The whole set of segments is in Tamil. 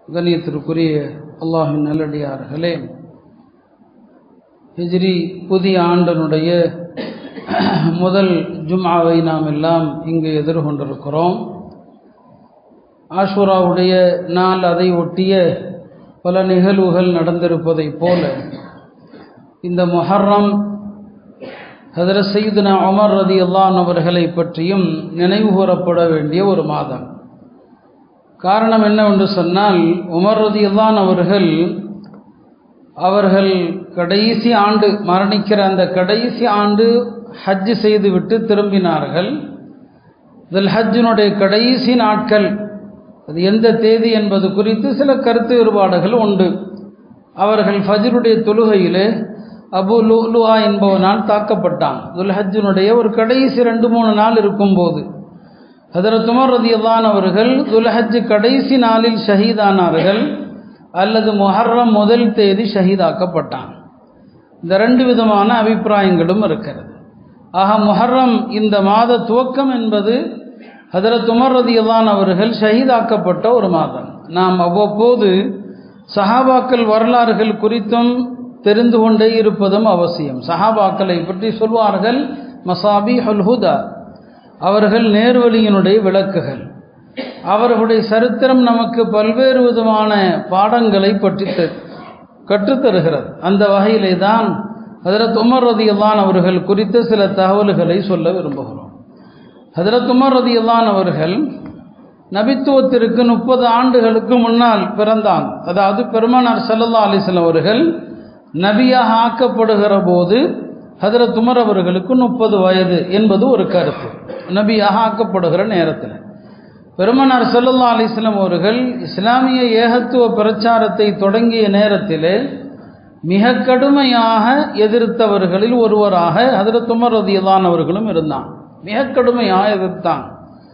கண்ணியத்திற்குரிய அல்லாஹின் நல்லடியார்களே ஹிஜ்ரி புதிய ஆண்டனுடைய முதல் ஜும்ஆவை நாம் எல்லாம் இங்கு எதிர்கொண்டிருக்கிறோம் ஆஷுராவுடைய நாள் அதை ஒட்டிய பல நிகழ்வுகள் நடந்திருப்பதைப் போல இந்த முஹர்ரம் ஹதரத் சையதுனா உமர் ரதி அல்லான் அவர்களை பற்றியும் நினைவு கூறப்பட வேண்டிய ஒரு மாதம் காரணம் என்னவென்று சொன்னால் உமர் ரதி அல்லான் அவர்கள் அவர்கள் கடைசி ஆண்டு மரணிக்கிற அந்த கடைசி ஆண்டு ஹஜ் செய்துவிட்டு திரும்பினார்கள் இதில் ஹஜ்ஜினுடைய கடைசி நாட்கள் அது எந்த தேதி என்பது குறித்து சில கருத்து வேறுபாடுகள் உண்டு அவர்கள் ஃபஜ்ருடைய தொழுகையிலே அபு லுலுவா என்பவனால் தாக்கப்பட்டான் துல்ஹஜ்ஜினுடைய ஒரு கடைசி ரெண்டு மூணு நாள் இருக்கும்போது ஹதரத் உமர் ரதியல்லான் அவர்கள் துல்ஹஜ் கடைசி நாளில் ஷஹீதானார்கள் அல்லது முஹர்ரம் முதல் தேதி ஷஹீதாக்கப்பட்டான் இந்த ரெண்டு விதமான அபிப்பிராயங்களும் இருக்கிறது ஆக முஹர்ரம் இந்த மாத துவக்கம் என்பது ஹதரத் உமர் ரதியல்லான் அவர்கள் ஷஹீதாக்கப்பட்ட ஒரு மாதம் நாம் அவ்வப்போது சஹாபாக்கள் வரலாறுகள் குறித்தும் தெரிந்து கொண்டே இருப்பதும் அவசியம் சஹாபாக்களை பற்றி சொல்வார்கள் மசாபி ஹுதா அவர்கள் நேர்வழியினுடைய விளக்குகள் அவர்களுடைய சரித்திரம் நமக்கு பல்வேறு விதமான பாடங்களை பற்றி கற்றுத்தருகிறது அந்த வகையிலே தான் ஹதரத் உமர் ரதியல்லான் அவர்கள் குறித்த சில தகவல்களை சொல்ல விரும்புகிறோம் ஹதரத் உமர் ரதியல்லான் அவர்கள் நபித்துவத்திற்கு முப்பது ஆண்டுகளுக்கு முன்னால் பிறந்தாங்க அதாவது பெருமானார் சல்லல்லா அலிஸ்லாம் அவர்கள் நபியாக ஆக்கப்படுகிற போது ஹதரத் உமர் அவர்களுக்கு முப்பது வயது என்பது ஒரு கருத்து நபியாக ஆக்கப்படுகிற நேரத்தில் பெருமனார் சல்லல்லா அலிஸ்லாம் அவர்கள் இஸ்லாமிய ஏகத்துவ பிரச்சாரத்தை தொடங்கிய நேரத்தில் மிக கடுமையாக எதிர்த்தவர்களில் ஒருவராக ஹதரத் உமர் ரதியல்லான் அவர்களும் இருந்தான் மிக கடுமையாக எதிர்த்தான்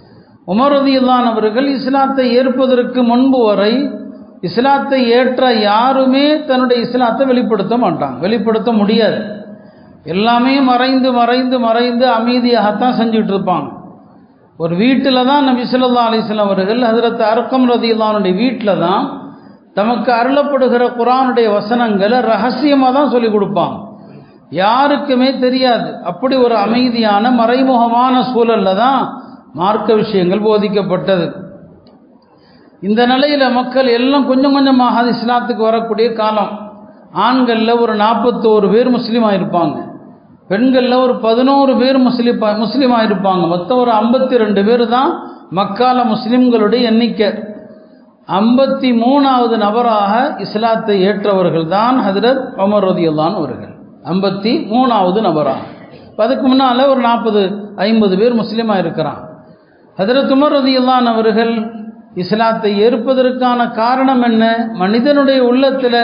உமர் ரதியல்லான் அவர்கள் இஸ்லாத்தை ஏற்பதற்கு முன்பு வரை இஸ்லாத்தை ஏற்ற யாருமே தன்னுடைய இஸ்லாத்தை வெளிப்படுத்த மாட்டாங்க வெளிப்படுத்த முடியாது எல்லாமே மறைந்து மறைந்து மறைந்து அமைதியாகத்தான் செஞ்சுட்டு இருப்பாங்க ஒரு வீட்டில் தான் நபி சொல்லா அலிஸ்லாம் அவர்கள் ஹசரத் அர்க்கம் ரதியுல்லானுடைய வீட்டில் தான் தமக்கு அருளப்படுகிற குரானுடைய வசனங்களை ரகசியமாக தான் சொல்லிக் கொடுப்பாங்க யாருக்குமே தெரியாது அப்படி ஒரு அமைதியான மறைமுகமான சூழலில் தான் மார்க்க விஷயங்கள் போதிக்கப்பட்டது இந்த நிலையில் மக்கள் எல்லாம் கொஞ்சம் கொஞ்சமாக இஸ்லாத்துக்கு வரக்கூடிய காலம் ஆண்களில் ஒரு நாற்பத்தோரு பேர் முஸ்லீமாக இருப்பாங்க பெண்களில் ஒரு பதினோரு பேர் முஸ்லீம் முஸ்லீமாக இருப்பாங்க மொத்தம் ஒரு ஐம்பத்தி ரெண்டு பேர் தான் மக்கால முஸ்லீம்களுடைய எண்ணிக்கை ஐம்பத்தி மூணாவது நபராக இஸ்லாத்தை ஏற்றவர்கள் தான் ஹதரத் உமர் ரதியுல்லான் அவர்கள் ஐம்பத்தி மூணாவது நபராக அதுக்கு முன்னால் ஒரு நாற்பது ஐம்பது பேர் முஸ்லீமாக இருக்கிறான் ஹதரத் உமர் ரதியுல்லான் அவர்கள் இஸ்லாத்தை ஏற்பதற்கான காரணம் என்ன மனிதனுடைய உள்ளத்தில்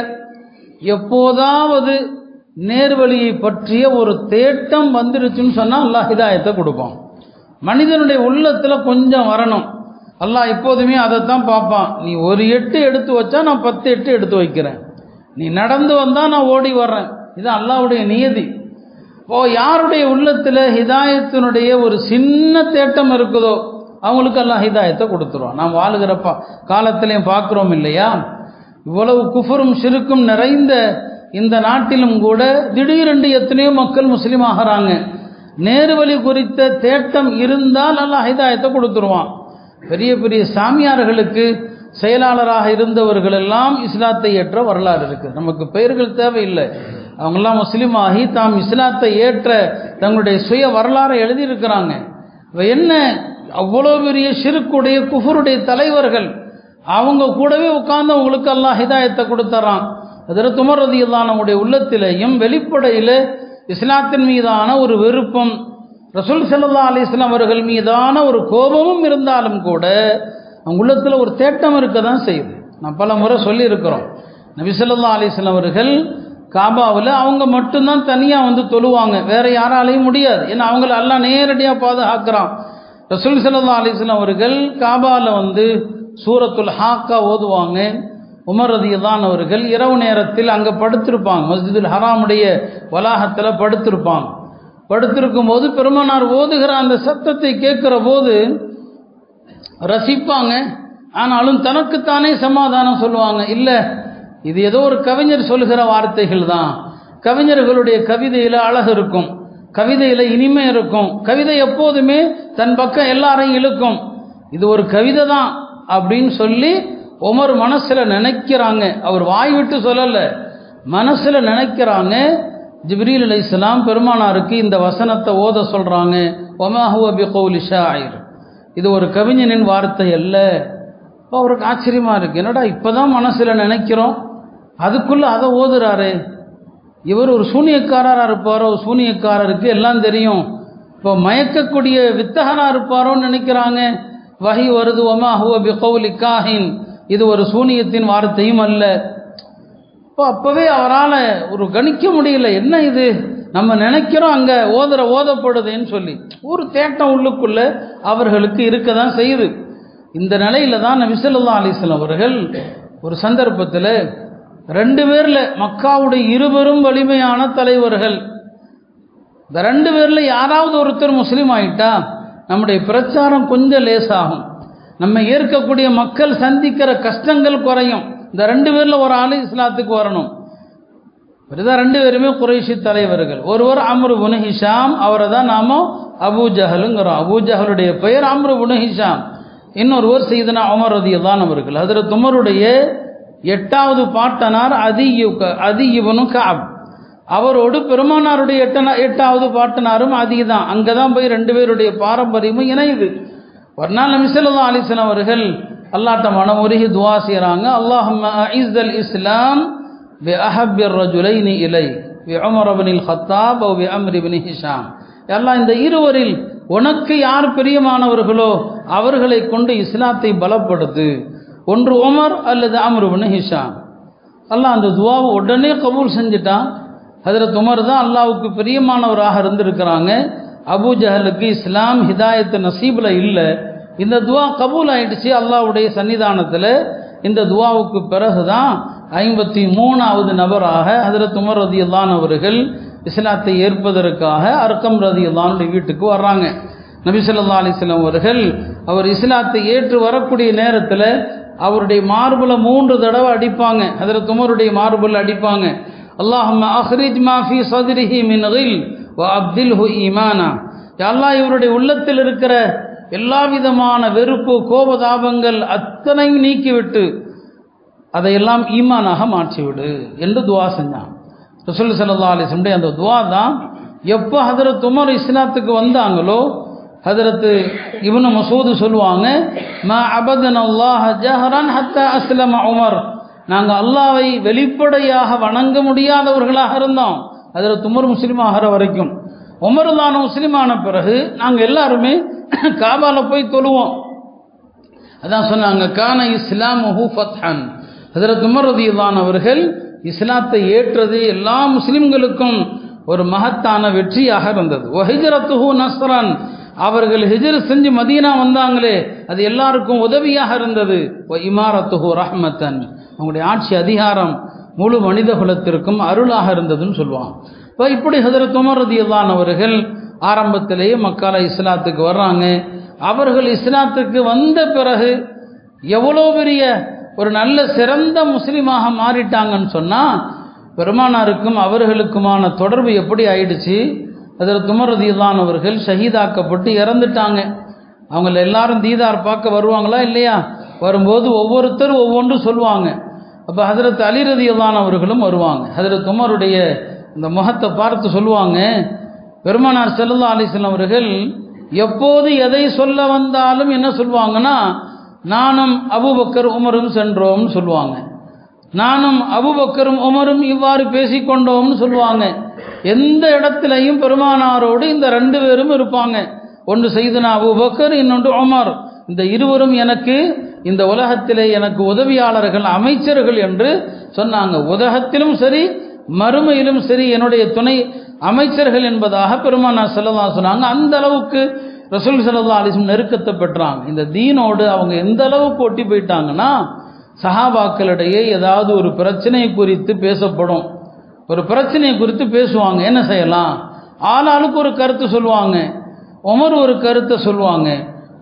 எப்போதாவது நேர்வழியை பற்றிய ஒரு தேட்டம் வந்துருச்சுன்னு சொன்னால் அல்லாஹ் ஹிதாயத்தை கொடுப்பான் மனிதனுடைய உள்ளத்தில் கொஞ்சம் வரணும் அல்லாஹ் எப்போதுமே அதைத்தான் பார்ப்பான் நீ ஒரு எட்டு எடுத்து வச்சா நான் பத்து எட்டு எடுத்து வைக்கிறேன் நீ நடந்து வந்தால் நான் ஓடி வர்றேன் இது அல்லாவுடைய நியதி ஓ யாருடைய உள்ளத்தில் ஹிதாயத்தினுடைய ஒரு சின்ன தேட்டம் இருக்குதோ அவங்களுக்கு எல்லாம் ஹிதாயத்தை கொடுத்துருவான் நாம் வாழுகிறப்ப காலத்திலையும் பார்க்குறோம் இல்லையா இவ்வளவு குஃபரும் சிறுக்கும் நிறைந்த இந்த நாட்டிலும் கூட திடீரென்று எத்தனையோ மக்கள் முஸ்லீம் ஆகிறாங்க நேர்வழி குறித்த தேட்டம் இருந்தால் அல்லாஹ் ஹிதாயத்தை கொடுத்துருவான் பெரிய பெரிய சாமியார்களுக்கு செயலாளராக இருந்தவர்கள் எல்லாம் இஸ்லாத்தை ஏற்ற வரலாறு இருக்குது நமக்கு பெயர்கள் தேவையில்லை அவங்கெல்லாம் முஸ்லீம் ஆகி தாம் இஸ்லாத்தை ஏற்ற தங்களுடைய சுய வரலாறை எழுதியிருக்கிறாங்க என்ன அவ்வளோ பெரிய சிறுக்குடைய குஃபருடைய தலைவர்கள் அவங்க கூடவே உட்கார்ந்து அவங்களுக்கு எல்லாம் ஹிதாயத்தை கொடுத்துறான் அதில் துமரதி நம்முடைய உள்ளத்திலேயும் வெளிப்படையில் இஸ்லாத்தின் மீதான ஒரு விருப்பம் ரசூல் சல்லா அலிஸ்லாம் அவர்கள் மீதான ஒரு கோபமும் இருந்தாலும் கூட அவங்க உள்ளத்தில் ஒரு தேட்டம் இருக்க தான் செய்யுது நான் பல முறை சொல்லியிருக்கிறோம் நபி சொல்லா அலிஸ்லாம் அவர்கள் காபாவில் அவங்க மட்டும்தான் தனியாக வந்து தொழுவாங்க வேற யாராலையும் முடியாது ஏன்னா அவங்கள எல்லாம் நேரடியாக பாதுகாக்கிறான் ரசூல் சல்லா அலிஸ்லாம் அவர்கள் காபாவில் வந்து சூரத்துல் ஹாக்கா ஓதுவாங்க உமர் ரதியதான் அவர்கள் இரவு நேரத்தில் அங்கே படுத்திருப்பாங்க மஸ்ஜிதுல் ஹராமுடைய வளாகத்தில் படுத்திருப்பாங்க படுத்திருக்கும் போது பெருமனார் ஓதுகிற அந்த சத்தத்தை கேட்குற போது ரசிப்பாங்க ஆனாலும் தனக்குத்தானே சமாதானம் சொல்லுவாங்க இல்லை இது ஏதோ ஒரு கவிஞர் சொல்லுகிற வார்த்தைகள் தான் கவிஞர்களுடைய கவிதையில் அழகு இருக்கும் கவிதையில் இனிமை இருக்கும் கவிதை எப்போதுமே தன் பக்கம் எல்லாரையும் இழுக்கும் இது ஒரு கவிதை தான் அப்படின்னு சொல்லி உமர் மனசில் நினைக்கிறாங்க அவர் வாய் விட்டு சொல்லலை மனசில் நினைக்கிறாங்க ஜிப்ரீல் அலி இஸ்லாம் பெருமானாருக்கு இந்த வசனத்தை ஓத சொல்கிறாங்க ஒமாஹுவ பிகௌலி ஷாயிர் இது ஒரு கவிஞனின் வார்த்தை அல்ல இப்போ அவருக்கு ஆச்சரியமாக இருக்குது என்னடா இப்போ தான் மனசில் நினைக்கிறோம் அதுக்குள்ளே அதை ஓதுறாரு இவர் ஒரு சூனியக்காரராக இருப்பாரோ சூனியக்காரருக்கு எல்லாம் தெரியும் இப்போ மயக்கக்கூடிய வித்தகனாக இருப்பாரோன்னு நினைக்கிறாங்க வகை வருது ஒமா ஹுவ பிகௌலி காஹின் இது ஒரு சூனியத்தின் வார்த்தையும் அல்ல இப்போ அப்போவே அவரால் ஒரு கணிக்க முடியல என்ன இது நம்ம நினைக்கிறோம் அங்கே ஓதுற ஓதப்படுதுன்னு சொல்லி ஒரு தேட்டம் உள்ளுக்குள்ள அவர்களுக்கு இருக்க தான் செய்யுது இந்த நிலையில தான் நபிசல்லா அலிஸ்லாம் அவர்கள் ஒரு சந்தர்ப்பத்தில் ரெண்டு பேரில் மக்காவுடைய இருவரும் வலிமையான தலைவர்கள் இந்த ரெண்டு பேரில் யாராவது ஒருத்தர் முஸ்லீம் ஆயிட்டா நம்முடைய பிரச்சாரம் கொஞ்சம் லேசாகும் நம்ம ஏற்கக்கூடிய மக்கள் சந்திக்கிற கஷ்டங்கள் குறையும் இந்த ரெண்டு பேரில் ஒரு ஆளு இஸ்லாத்துக்கு வரணும் இப்படிதான் ரெண்டு பேருமே குறைஷி தலைவர்கள் ஒருவர் அம்ரு புனு ஹிஷாம் அவரை தான் நாம அபூ ஜஹலுங்கிறோம் அபூ ஜஹலுடைய பெயர் அம்ரு புனு ஹிஷாம் இன்னொருவர் செய்தனா உமர் ரதியல்லான் அவர்கள் அதில் துமருடைய எட்டாவது பாட்டனார் அதியு அதியுவனு காப் அவரோடு பெருமானாருடைய எட்டனா எட்டாவது பாட்டனாரும் அதிதான் அங்கே தான் போய் ரெண்டு பேருடைய பாரம்பரியமும் இணையுது ஒரு நாள் நபிசல்லா அலிஸ்லாம் அவர்கள் அல்லாட்ட மனம் உருகி துவா செய்கிறாங்க அல்லாஹம் இஸ்தல் இஸ்லாம் பி அஹபிர் ரஜுலைனி இலை பி உமர் அபனில் ஹத்தாப் பி அம்ரி பின் ஹிஷாம் எல்லாம் இந்த இருவரில் உனக்கு யார் பிரியமானவர்களோ அவர்களை கொண்டு இஸ்லாத்தை பலப்படுத்து ஒன்று உமர் அல்லது அம்ருபின் ஹிஷாம் அல்லாஹ் அந்த துவாவை உடனே கபூல் செஞ்சுட்டான் ஹதரத் உமர் தான் அல்லாவுக்கு பிரியமானவராக இருந்திருக்கிறாங்க அபூ ஜஹலுக்கு இஸ்லாம் ஹிதாயத்து நசீபில் இல்லை இந்த துவா கபூல் ஆயிடுச்சு அல்லாவுடைய சன்னிதானத்தில் இந்த துவாவுக்கு பிறகு தான் ஐம்பத்தி மூணாவது நபராக ஹதரத் உமர் ரதியுல்லான் அவர்கள் இஸ்லாத்தை ஏற்பதற்காக அர்க்கம் ரதியுல்லானுடைய வீட்டுக்கு வர்றாங்க நபி சொல்லா அலிஸ்லாம் அவர்கள் அவர் இஸ்லாத்தை ஏற்று வரக்கூடிய நேரத்தில் அவருடைய மார்பில் மூன்று தடவை அடிப்பாங்க ஹதரத் உமருடைய மார்பில் அடிப்பாங்க அல்லாஹம் அஹ்ரிஜ் மாஃபி சதுரிஹி மின் கில் வ அப்தில்ஹு ஈமானா அல்லாஹ் இவருடைய உள்ளத்தில் இருக்கிற எல்லா விதமான வெறுப்பு கோபதாபங்கள் அத்தனையும் நீக்கிவிட்டு அதையெல்லாம் ஈமானாக மாற்றிவிடு என்று துவா செஞ்சான் ரசூல் சல்லா அலிஸ்லமுடைய அந்த துவா தான் எப்போ ஹதரத் உமர் இஸ்லாத்துக்கு வந்தாங்களோ ஹதரத்து இவனு மசூது சொல்லுவாங்க மா அபதன் அல்லாஹ் ஜஹரன் ஹத்தா அஸ்லம உமர் நாங்கள் அல்லாவை வெளிப்படையாக வணங்க முடியாதவர்களாக இருந்தோம் அதில் துமர் முஸ்லீம் ஆகிற வரைக்கும் உமர் தான் முஸ்லீமான பிறகு நாங்கள் எல்லாருமே காபால போய் தொழுவோம் அதான் சொன்னாங்க கான இஸ்லாம் ஃபத்ஹன் அதில் துமர் ரதியுல்லான் அவர்கள் இஸ்லாத்தை ஏற்றது எல்லா முஸ்லிம்களுக்கும் ஒரு மகத்தான வெற்றியாக இருந்தது ஒஹிஜரத்துஹு நஸ்ரன் அவர்கள் ஹிஜர் செஞ்சு மதீனா வந்தாங்களே அது எல்லாருக்கும் உதவியாக இருந்தது இமாரத்துஹு ரஹ்மத்தன் அவங்களுடைய ஆட்சி அதிகாரம் முழு மனித குலத்திற்கும் அருளாக இருந்ததுன்னு சொல்லுவாங்க இப்போ இப்படி ஹதரத் உமர் ரதியுல்லான் அவர்கள் ஆரம்பத்திலேயே மக்கால இஸ்லாத்துக்கு வர்றாங்க அவர்கள் இஸ்லாத்துக்கு வந்த பிறகு எவ்வளோ பெரிய ஒரு நல்ல சிறந்த முஸ்லீமாக மாறிட்டாங்கன்னு சொன்னால் பெருமானாருக்கும் அவர்களுக்குமான தொடர்பு எப்படி ஆயிடுச்சு அதில் துமரதியில்லான் அவர்கள் ஷஹீதாக்கப்பட்டு இறந்துட்டாங்க அவங்கள எல்லாரும் தீதார் பார்க்க வருவாங்களா இல்லையா வரும்போது ஒவ்வொருத்தரும் ஒவ்வொன்றும் சொல்லுவாங்க அப்போ ஹதரத் அலிரதியில்லான் அவர்களும் வருவாங்க ஹதரத் உமருடைய இந்த முகத்தை பார்த்து சொல்லுவாங்க பெருமானார் செல்லல்லா அலிஸ்லாம் அவர்கள் எப்போது எதை சொல்ல வந்தாலும் என்ன சொல்லுவாங்கன்னா நானும் அபுபக்கர் உமரும் சென்றோம்னு சொல்லுவாங்க நானும் அபுபக்கரும் உமரும் இவ்வாறு பேசிக்கொண்டோம்னு சொல்லுவாங்க எந்த இடத்துலையும் பெருமானாரோடு இந்த ரெண்டு பேரும் இருப்பாங்க ஒன்று செய்தனா அபுபக்கர் இன்னொன்று உமர் இந்த இருவரும் எனக்கு இந்த உலகத்திலே எனக்கு உதவியாளர்கள் அமைச்சர்கள் என்று சொன்னாங்க உலகத்திலும் சரி மறுமையிலும் சரி என்னுடைய துணை அமைச்சர்கள் என்பதாக பெருமானார் செல்லதா சொன்னாங்க அந்த அளவுக்கு ரசூல் சல்லா அலிஸ்லம் நெருக்கத்தை பெற்றாங்க இந்த தீனோடு அவங்க எந்த அளவுக்கு ஒட்டி போயிட்டாங்கன்னா சஹாபாக்களிடையே ஏதாவது ஒரு பிரச்சனை குறித்து பேசப்படும் ஒரு பிரச்சனையை குறித்து பேசுவாங்க என்ன செய்யலாம் ஆளாளுக்கு ஒரு கருத்து சொல்லுவாங்க உமர் ஒரு கருத்தை சொல்லுவாங்க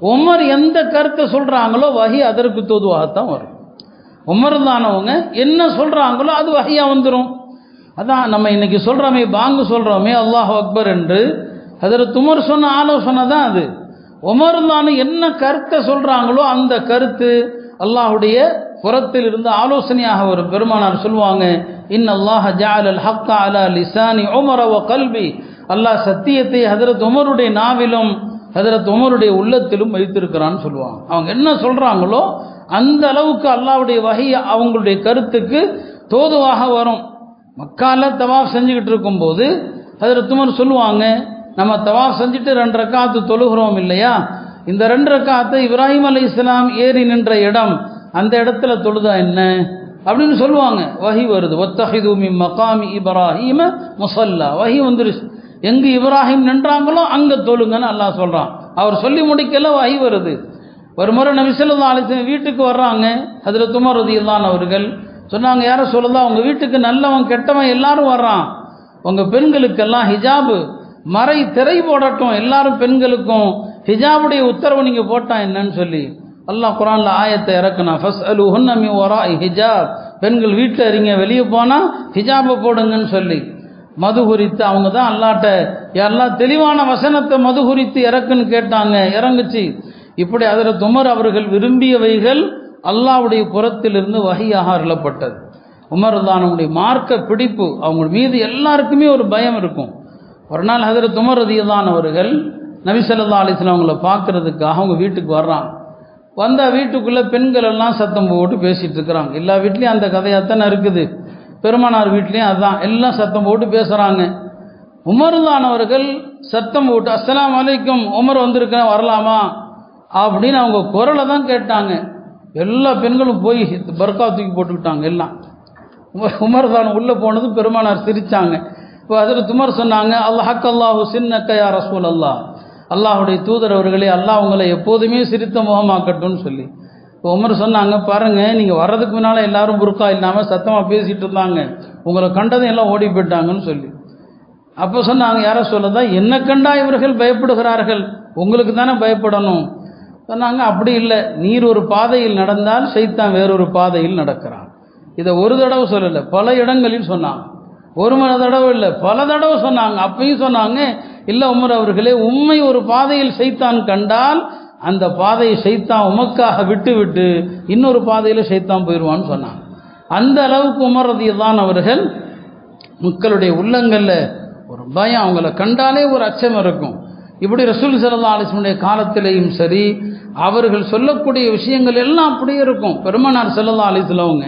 உமர் எந்த கருத்தை சொல்கிறாங்களோ வகி அதற்கு தோதுவாகத்தான் வரும் உமர் தானவங்க என்ன சொல்கிறாங்களோ அது வகையாக வந்துடும் அதான் நம்ம இன்னைக்கு சொல்கிறோமே பாங்கு சொல்கிறோமே அல்லாஹ் அக்பர் என்று அதில் துமர் சொன்ன ஆலோசனை தான் அது உமர் தானு என்ன கருத்தை சொல்கிறாங்களோ அந்த கருத்து அல்லாஹுடைய புறத்தில் இருந்து ஆலோசனையாக ஒரு பெருமானார் சொல்லுவாங்க இன் அல்லாஹ் ஜால் அல் ஹக்கா அலா லிசானி உமர வ கல்வி அல்லாஹ் சத்தியத்தை ஹதரத் உமருடைய நாவிலும் ஹதரத் உமருடைய உள்ளத்திலும் வைத்திருக்கிறான்னு சொல்லுவாங்க அவங்க என்ன சொல்கிறாங்களோ அந்த அளவுக்கு அல்லாஹ்வுடைய வகை அவங்களுடைய கருத்துக்கு தோதுவாக வரும் மக்கால தவாஃப் செஞ்சுக்கிட்டு இருக்கும்போது அதில் துமர் சொல்லுவாங்க நம்ம தவாஃப் செஞ்சுட்டு ரெண்டு ரக்காத்து தொழுகிறோம் இல்லையா இந்த ரெண்டு ரக்காத்தை இப்ராஹிம் அலை இஸ்லாம் ஏறி நின்ற இடம் அந்த இடத்துல தொழுதா என்ன அப்படின்னு சொல்லுவாங்க வஹி வருது ஒத்தஹிது மின் மகாமி இப்ராஹிம முசல்லா வஹி வந்துருச்சு எங்கு இப்ராஹிம் நின்றாங்களோ அங்கே தொழுங்கன்னு அல்லாஹ் சொல்கிறான் அவர் சொல்லி முடிக்கல வஹி வருது ஒரு முறை நபி ஸல்லல்லாஹு அலைஹி வஸல்லம் வீட்டுக்கு வர்றாங்க அதில் துமர் ரதியல்லான் அவர்கள் சொன்னாங்க யாரை சொல்லலாம் உங்கள் வீட்டுக்கு நல்லவன் கெட்டவன் எல்லாரும் வர்றான் உங்கள் பெண்களுக்கெல்லாம் ஹிஜாபு மறை திரை போடட்டும் எல்லாரும் பெண்களுக்கும் ஹிஜாபுடைய உத்தரவு நீங்கள் போட்டா என்னன்னு சொல்லி அல்லாஹ் குரானில் ஆயத்தை இறக்குனா ஃபஸ் அலு ஹுன்னமி ஒரா ஹிஜாப் பெண்கள் வீட்டில் இருங்க வெளியே போனால் ஹிஜாபை போடுங்கன்னு சொல்லி மது குறித்து அவங்க தான் அல்லாட்ட எல்லாம் தெளிவான வசனத்தை மது குறித்து இறக்குன்னு கேட்டாங்க இறங்குச்சு இப்படி அதில் துமர் அவர்கள் விரும்பியவைகள் அல்லாவுடைய புறத்திலிருந்து வகையாக அருளப்பட்டது உமர் தானுடைய மார்க்க பிடிப்பு அவங்க மீது எல்லாருக்குமே ஒரு பயம் இருக்கும் ஒரு நாள் ஹதரத் உமர் ரதியதான் அவர்கள் நபிசல்லா அலிஸ்லாம் அவங்கள பார்க்கறதுக்காக அவங்க வீட்டுக்கு வர்றாங்க வந்தால் வீட்டுக்குள்ளே பெண்கள் எல்லாம் சத்தம் போட்டு பேசிகிட்டு இருக்கிறாங்க எல்லா வீட்லேயும் அந்த கதையாக தானே இருக்குது பெருமானார் வீட்லேயும் அதுதான் எல்லாம் சத்தம் போட்டு பேசுகிறாங்க உமர்தான் அவர்கள் சத்தம் போட்டு அஸ்ஸலாமு அலைக்கும் உமர் வந்திருக்கேன் வரலாமா அப்படின்னு அவங்க குரலை தான் கேட்டாங்க எல்லா பெண்களும் போய் பர்கா தூக்கி போட்டுக்கிட்டாங்க எல்லாம் உமர் உமர் தான் உள்ளே போனது பெருமானார் சிரித்தாங்க இப்போ அதில் துமர் சொன்னாங்க அல்லாஹக் அல்லாஹு சின்னக்க யா ரசூல் அல்லாஹ் அல்லாஹுடைய தூதர் அவர்களே அல்லாஹ் உங்களை எப்போதுமே சிரித்த முகமாக்கட்டும்னு சொல்லி இப்போ உமர் சொன்னாங்க பாருங்கள் நீங்கள் வர்றதுக்கு முன்னால் எல்லாரும் புருக்கா இல்லாமல் சத்தமாக பேசிகிட்டு இருந்தாங்க உங்களை கண்டதும் எல்லாம் ஓடி போயிட்டாங்கன்னு சொல்லி அப்போ சொன்னாங்க யாரை சொல்லதான் என்ன கண்டா இவர்கள் பயப்படுகிறார்கள் உங்களுக்கு தானே பயப்படணும் சொன்னாங்க அப்படி இல்லை நீர் ஒரு பாதையில் நடந்தால் சைத்தான் வேறொரு பாதையில் நடக்கிறான் இதை ஒரு தடவை சொல்லலை பல இடங்களில் சொன்னாங்க ஒரு மணி தடவை இல்லை பல தடவை சொன்னாங்க அப்பயும் சொன்னாங்க இல்லை உமர் அவர்களே உண்மை ஒரு பாதையில் சைத்தான் கண்டால் அந்த பாதையை சைத்தான் உமக்காக விட்டு விட்டு இன்னொரு பாதையில் சைத்தான் போயிடுவான்னு சொன்னாங்க அந்த அளவுக்கு உமர் ரதியதான் அவர்கள் மக்களுடைய உள்ளங்களில் ஒரு பயம் அவங்கள கண்டாலே ஒரு அச்சம் இருக்கும் இப்படி ரசூல் சல்லா அலிஸ்மனுடைய காலத்திலேயும் சரி அவர்கள் சொல்லக்கூடிய விஷயங்கள் எல்லாம் அப்படியே இருக்கும் பெருமனார் செல்லல்லா அலிஸ்லவங்க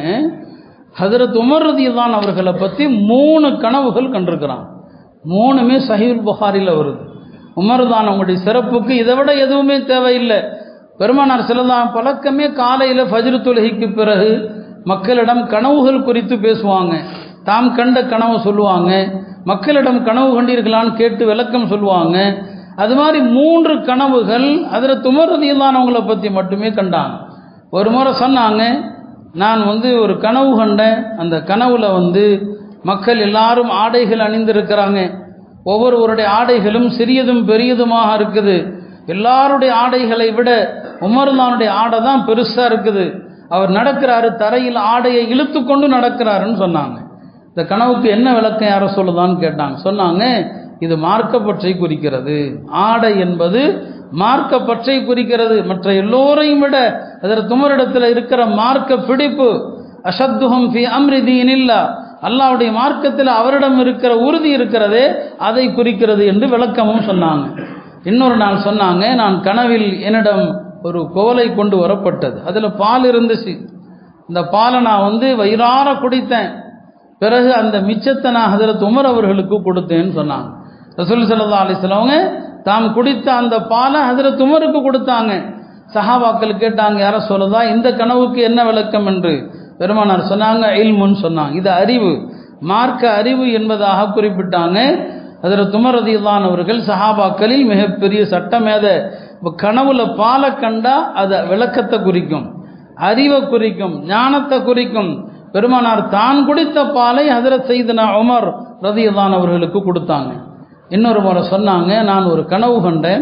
ஹதரத் உமர் ரதியதான் அவர்களை பற்றி மூணு கனவுகள் கண்டிருக்கிறான் மூணுமே சஹீல் புகாரில் வருது உமர் தான் அவங்களுடைய சிறப்புக்கு இதை விட எதுவுமே தேவையில்லை பெருமானார் செல்லலாம் பழக்கமே காலையில் ஃபஜ்ரு தொழுகைக்கு பிறகு மக்களிடம் கனவுகள் குறித்து பேசுவாங்க தாம் கண்ட கனவு சொல்லுவாங்க மக்களிடம் கனவு கண்டீர்களான்னு கேட்டு விளக்கம் சொல்லுவாங்க அது மாதிரி மூன்று கனவுகள் அதில் துமரதியில்லானவங்களை பற்றி மட்டுமே கண்டாங்க ஒரு முறை சொன்னாங்க நான் வந்து ஒரு கனவு கண்டேன் அந்த கனவுல வந்து மக்கள் எல்லாரும் ஆடைகள் அணிந்திருக்கிறாங்க ஒவ்வொருவருடைய ஆடைகளும் சிறியதும் பெரியதுமாக இருக்குது எல்லாருடைய ஆடைகளை விட உமர்லானுடைய ஆடை தான் பெருசாக இருக்குது அவர் நடக்கிறாரு தரையில் ஆடையை இழுத்து கொண்டு நடக்கிறாருன்னு சொன்னாங்க இந்த கனவுக்கு என்ன விளக்கம் யாரை சொல்லுதான்னு கேட்டாங்க சொன்னாங்க இது மார்க்கப்பற்றை குறிக்கிறது ஆடை என்பது மார்க்கப்பற்றை குறிக்கிறது மற்ற எல்லோரையும் விட அதில் துமரிடத்தில் இருக்கிற மார்க்க பிடிப்பு அஷத்துஹம் ஃபி அம்ரிதீன் இல்லா அல்லாவுடைய மார்க்கத்தில் அவரிடம் இருக்கிற உறுதி இருக்கிறதே அதை குறிக்கிறது என்று விளக்கமும் சொன்னாங்க இன்னொரு நாள் சொன்னாங்க நான் கனவில் என்னிடம் ஒரு கோலை கொண்டு வரப்பட்டது அதில் பால் இருந்துச்சு இந்த பாலை நான் வந்து வயிறார குடித்தேன் பிறகு அந்த மிச்சத்தை நான் ஹதரத் உமர் அவர்களுக்கு கொடுத்தேன்னு சொன்னாங்க ரசூல் சல்லா அலிஸ்லவங்க தாம் குடித்த அந்த பாலை ஹதரத் உமருக்கு கொடுத்தாங்க சஹாபாக்கள் கேட்டாங்க யார சொல்லுதா இந்த கனவுக்கு என்ன விளக்கம் என்று பெருமானார் சொன்னாங்க இல்முன்னு சொன்னாங்க இது அறிவு மார்க்க அறிவு என்பதாக குறிப்பிட்டாங்க அதில் துமரதியில்லான் அவர்கள் சஹாபாக்களில் மிகப்பெரிய சட்டமேத கனவுல பாலை கண்டா அதை விளக்கத்தை குறிக்கும் அறிவை குறிக்கும் ஞானத்தை குறிக்கும் பெருமானார் தான் குடித்த பாலை ஹதரத் செய்தனா உமர் ரதியல்லான் அவர்களுக்கு கொடுத்தாங்க இன்னொரு முறை சொன்னாங்க நான் ஒரு கனவு கண்டேன்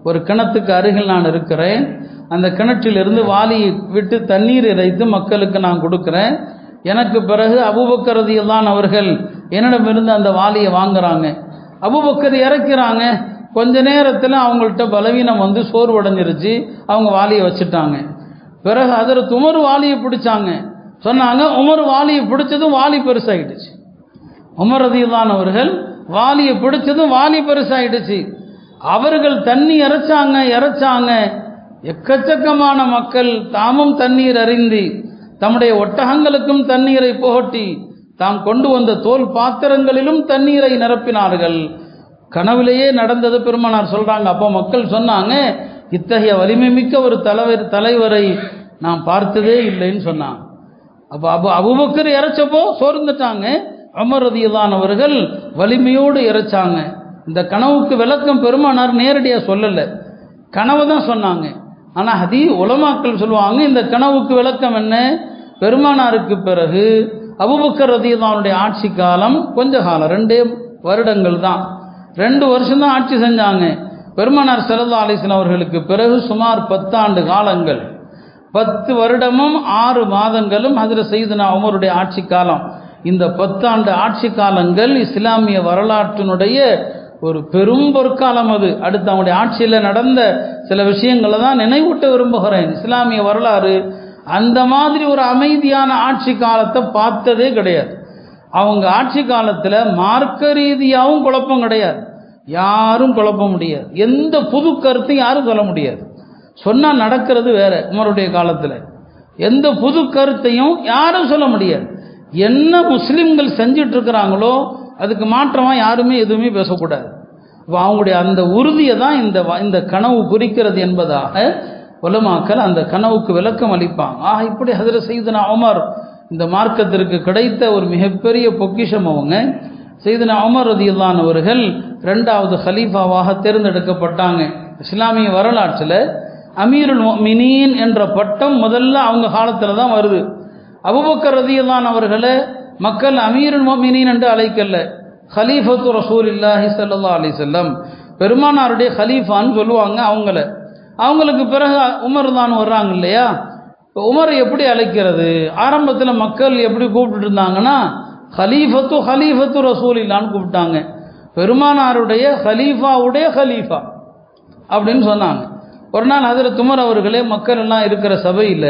ஒரு கிணத்துக்கு அருகில் நான் இருக்கிறேன் அந்த கிணற்றிலிருந்து வாளியை விட்டு தண்ணீர் இறைத்து மக்களுக்கு நான் கொடுக்குறேன் எனக்கு பிறகு அபூபக்கர் ரதியல்லான் அவர்கள் என்னிடமிருந்து அந்த வாளியை வாங்குறாங்க அபூபக்கர் இறக்கிறாங்க கொஞ்ச நேரத்தில் அவங்கள்ட்ட பலவீனம் வந்து சோர்வடைஞ்சிருச்சு அவங்க வாளியை வச்சுட்டாங்க பிறகு அதில் உமர் வாளியை பிடிச்சாங்க சொன்னாங்க உமர் வாளியை பிடிச்சதும் வாளி பெருசாகிடுச்சு உமர் ரதியுல்லான் அவர்கள் வாளியை பிடிச்சதும் வாளி பெருசாயிடுச்சு அவர்கள் தண்ணி இறைச்சாங்க இறைச்சாங்க எக்கச்சக்கமான மக்கள் தாமும் தண்ணீர் அறிந்தி தம்முடைய ஒட்டகங்களுக்கும் தண்ணீரை புகட்டி தாம் கொண்டு வந்த தோல் பாத்திரங்களிலும் தண்ணீரை நிரப்பினார்கள் கனவிலேயே நடந்தது பெருமானார் சொல்றாங்க அப்போ மக்கள் சொன்னாங்க இத்தகைய வலிமை மிக்க ஒரு தலைவர் தலைவரை நாம் பார்த்ததே இல்லைன்னு சொன்னாங்க அப்போ அபு அபுபக்கர் இறைச்சப்போ சோர்ந்துட்டாங்க அமர் ரதியல்லான் அவர்கள் வலிமையோடு இறைச்சாங்க இந்த கனவுக்கு விளக்கம் பெருமானார் நேரடியாக சொல்லலை கனவு தான் சொன்னாங்க ஆனால் ஹதி உலமாக்கள் சொல்லுவாங்க இந்த கனவுக்கு விளக்கம் என்ன பெருமானாருக்கு பிறகு அபுபக்கர் ரதியல்லானுடைய ஆட்சி காலம் கொஞ்ச காலம் ரெண்டே வருடங்கள் தான் ரெண்டு வருஷம் தான் ஆட்சி செஞ்சாங்க பெருமானார் செல்லல்லா அலிஸ்லாம் அவர்களுக்கு பிறகு சுமார் பத்தாண்டு காலங்கள் பத்து வருடமும் ஆறு மாதங்களும் அதில் செய்தனா உமருடைய ஆட்சி காலம் இந்த பத்தாண்டு ஆட்சி காலங்கள் இஸ்லாமிய வரலாற்றினுடைய ஒரு பெரும் பொற்காலம் அது அடுத்து அவங்களுடைய ஆட்சியில் நடந்த சில விஷயங்களை தான் நினைவூட்ட விரும்புகிறேன் இஸ்லாமிய வரலாறு அந்த மாதிரி ஒரு அமைதியான ஆட்சி காலத்தை பார்த்ததே கிடையாது அவங்க ஆட்சி காலத்தில் மார்க்க ரீதியாகவும் குழப்பம் கிடையாது யாரும் குழப்ப முடியாது எந்த புது கருத்தையும் யாரும் சொல்ல முடியாது சொன்னால் நடக்கிறது வேற உமருடைய காலத்தில் எந்த புது கருத்தையும் யாரும் சொல்ல முடியாது என்ன முஸ்லிம்கள் செஞ்சிட்டு இருக்கிறாங்களோ அதுக்கு மாற்றமாக யாருமே எதுவுமே பேசக்கூடாது இப்போ அவங்களுடைய அந்த உறுதியை தான் இந்த இந்த கனவு குறிக்கிறது என்பதாக உலமாக்கள் அந்த கனவுக்கு விளக்கம் அளிப்பாங்க ஆக இப்படி ஹதர செய்தனா உமர் இந்த மார்க்கத்திற்கு கிடைத்த ஒரு மிகப்பெரிய பொக்கிஷம் அவங்க செய்தனா உமர் ரதியுல்லான் அவர்கள் ரெண்டாவது ஹலீஃபாவாக தேர்ந்தெடுக்கப்பட்டாங்க இஸ்லாமிய வரலாற்றில் அமீருல் மினீன் என்ற பட்டம் முதல்ல அவங்க காலத்தில் தான் வருது அபுபக்கர் ரதியுல்லான் அவர்களை மக்கள் அமீருல் மினீன் என்று அழைக்கல ஹலீஃபத்து ரசூல் இல்லாஹி சல்லா அலி செல்லம் பெருமானாருடைய ஹலீஃபான்னு சொல்லுவாங்க அவங்கள அவங்களுக்கு பிறகு உமர் தான் வர்றாங்க இல்லையா இப்போ உமரை எப்படி அழைக்கிறது ஆரம்பத்தில் மக்கள் எப்படி கூப்பிட்டு இருந்தாங்கன்னா ஹலீஃபத்து ஹலீஃபத்து ரசூல் இல்லான்னு கூப்பிட்டாங்க பெருமானாருடைய ஹலீஃபாவுடைய ஹலீஃபா அப்படின்னு சொன்னாங்க ஒரு நாள் அதில் துமர் அவர்களே மக்கள் எல்லாம் இருக்கிற சபையில்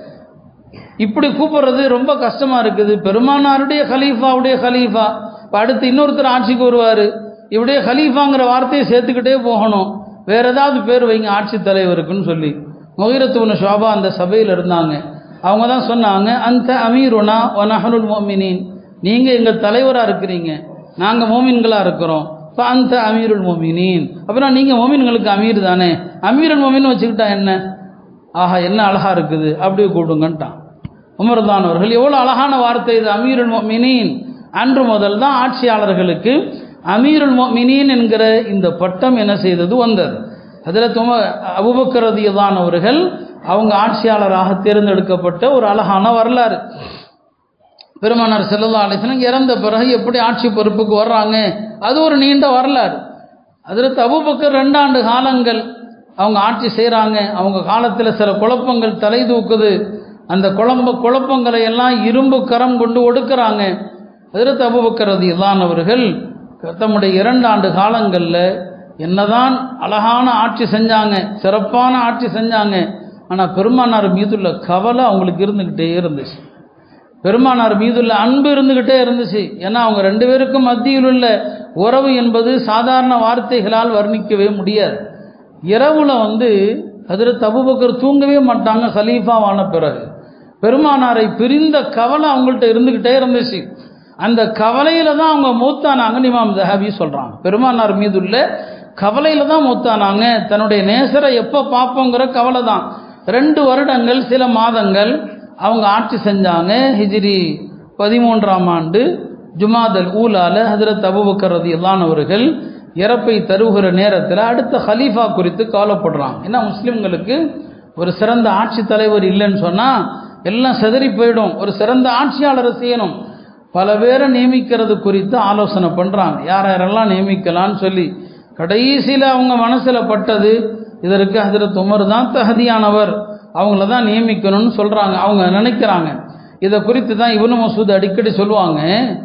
இப்படி கூப்பிடுறது ரொம்ப கஷ்டமாக இருக்குது பெருமானாருடைய ஹலீஃபாவுடைய ஹலீஃபா இப்போ அடுத்து இன்னொருத்தர் ஆட்சிக்கு வருவார் இப்படியே ஹலீஃபாங்கிற வார்த்தையை சேர்த்துக்கிட்டே போகணும் வேற ஏதாவது பேர் வைங்க ஆட்சி தலைவருக்குன்னு சொல்லி மொஹிரத்துவன ஷோபா அந்த சபையில் இருந்தாங்க அவங்க தான் சொன்னாங்க அந்த அமீருனா ஒனஹனுல் மோமினின் நீங்கள் எங்கள் தலைவராக இருக்கிறீங்க நாங்கள் மோமின்களாக இருக்கிறோம் இப்போ அந்த அமீருல் மோமினின் அப்புறம் நீங்கள் மோமின்களுக்கு அமீர் தானே அமீருல் மோமின் வச்சுக்கிட்டா என்ன ஆஹா என்ன அழகாக இருக்குது அப்படியே கூப்பிடுங்கன்ட்டான் உமர்தான் அவர்கள் எவ்வளோ அழகான வார்த்தை இது அமீருல் மோமினின் அன்று முதல் தான் ஆட்சியாளர்களுக்கு அமீருல் மோமினின் என்கிற இந்த பட்டம் என்ன செய்தது வந்தது அதில் தும அபுபக்கரதியதான் அவர்கள் அவங்க ஆட்சியாளராக தேர்ந்தெடுக்கப்பட்ட ஒரு அழகான வரலாறு பெருமானார் செல்லல்லா அலிஸ்லாம் இறந்த பிறகு எப்படி ஆட்சி பொறுப்புக்கு வர்றாங்க அது ஒரு நீண்ட வரலாறு அதில் அபுபக்கர் ரெண்டாண்டு காலங்கள் அவங்க ஆட்சி செய்கிறாங்க அவங்க காலத்தில் சில குழப்பங்கள் தலை தூக்குது அந்த குழம்ப குழப்பங்களை எல்லாம் இரும்பு கரம் கொண்டு ஒடுக்குறாங்க அதில் அபுபக்கரது இல்லான் அவர்கள் தம்முடைய இரண்டு ஆண்டு காலங்களில் என்னதான் அழகான ஆட்சி செஞ்சாங்க சிறப்பான ஆட்சி செஞ்சாங்க ஆனால் பெருமானார் மீதுள்ள கவலை அவங்களுக்கு இருந்துக்கிட்டே இருந்துச்சு பெருமானார் மீதுள்ள அன்பு இருந்துக்கிட்டே இருந்துச்சு ஏன்னா அவங்க ரெண்டு பேருக்கும் மத்தியில் உள்ள உறவு என்பது சாதாரண வார்த்தைகளால் வர்ணிக்கவே முடியாது இரவுல வந்து அதில் தபுபக்கர் தூங்கவே மாட்டாங்க ஹலீஃபாவான பிறகு பெருமானாரை பிரிந்த கவலை அவங்கள்ட்ட இருந்துக்கிட்டே இருந்துச்சு அந்த கவலையில தான் அவங்க மூத்தானாங்கன்னு இமாம் ஜஹாபி சொல்றாங்க பெருமானார் மீதுள்ள கவலையில தான் மூத்தானாங்க தன்னுடைய நேசரை எப்போ பார்ப்போங்கிற கவலை தான் ரெண்டு வருடங்கள் சில மாதங்கள் அவங்க ஆட்சி செஞ்சாங்க ஹிஜ்ரி பதிமூன்றாம் ஆண்டு ஜுமாதல் ஊலால ஹதரத் அபுபக்கர் ரதி அவர்கள் இறப்பை தருகிற நேரத்தில் அடுத்த ஹலீஃபா குறித்து கவலைப்படுறாங்க ஏன்னா முஸ்லிம்களுக்கு ஒரு சிறந்த ஆட்சி தலைவர் இல்லைன்னு சொன்னால் எல்லாம் செதறி போயிடும் ஒரு சிறந்த ஆட்சியாளரை செய்யணும் பல பேரை நியமிக்கிறது குறித்து ஆலோசனை பண்ணுறாங்க யார் யாரெல்லாம் நியமிக்கலான்னு சொல்லி கடைசியில் அவங்க மனசில் பட்டது இதற்கு ஹஜரத் உமர் தான் தகுதியானவர் அவங்கள தான் நியமிக்கணும்னு சொல்கிறாங்க அவங்க நினைக்கிறாங்க இதை குறித்து தான் இவனு மசூத் அடிக்கடி சொல்லுவாங்க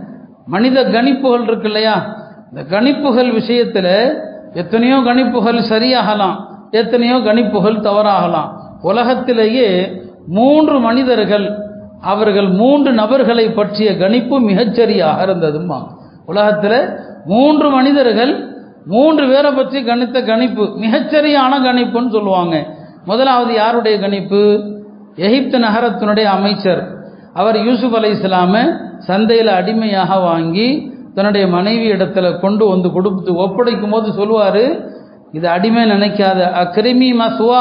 மனித கணிப்புகள் இருக்கு இல்லையா இந்த கணிப்புகள் விஷயத்தில் எத்தனையோ கணிப்புகள் சரியாகலாம் எத்தனையோ கணிப்புகள் தவறாகலாம் உலகத்திலேயே மூன்று மனிதர்கள் அவர்கள் மூன்று நபர்களை பற்றிய கணிப்பு மிகச்சரியாக இருந்ததுமா உலகத்தில் மூன்று மனிதர்கள் மூன்று பேரை பற்றி கணித்த கணிப்பு மிகச்சரியான கணிப்புன்னு சொல்லுவாங்க முதலாவது யாருடைய கணிப்பு எகிப்து நகரத்தினுடைய அமைச்சர் அவர் யூசுப் அலை இஸ்லாமை சந்தையில் அடிமையாக வாங்கி தன்னுடைய மனைவி இடத்துல கொண்டு வந்து கொடுத்து ஒப்படைக்கும் போது சொல்லுவார் இது அடிமை நினைக்காத அக்கிரிமி மசுவா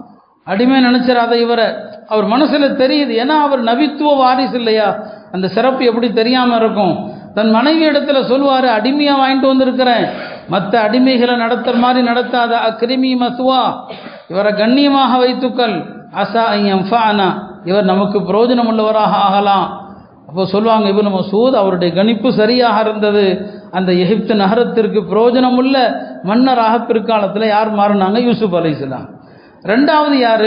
அடிமை நினைச்சிடாத இவரை அவர் மனசுல தெரியுது ஏன்னா அவர் நபித்துவ வாரிசு இல்லையா அந்த சிறப்பு எப்படி தெரியாம இருக்கும் தன் மனைவி இடத்துல சொல்லுவாரு அடிமையா வாங்கிட்டு வந்திருக்கிறேன் மற்ற அடிமைகளை நடத்துற மாதிரி நடத்தாத அக்கிரிமி மசுவா இவரை கண்ணியமாக வைத்துக்கள் அசா ஐயம்ஃபானா இவர் நமக்கு பிரயோஜனம் உள்ளவராக ஆகலாம் அப்போ சொல்லுவாங்க இவன் மசூத் அவருடைய கணிப்பு சரியாக இருந்தது அந்த எகிப்து நகரத்திற்கு பிரயோஜனம் உள்ள மன்னராக பிற்காலத்தில் யார் மாறினாங்க யூசுப் அலைசலாம் ரெண்டாவது யாரு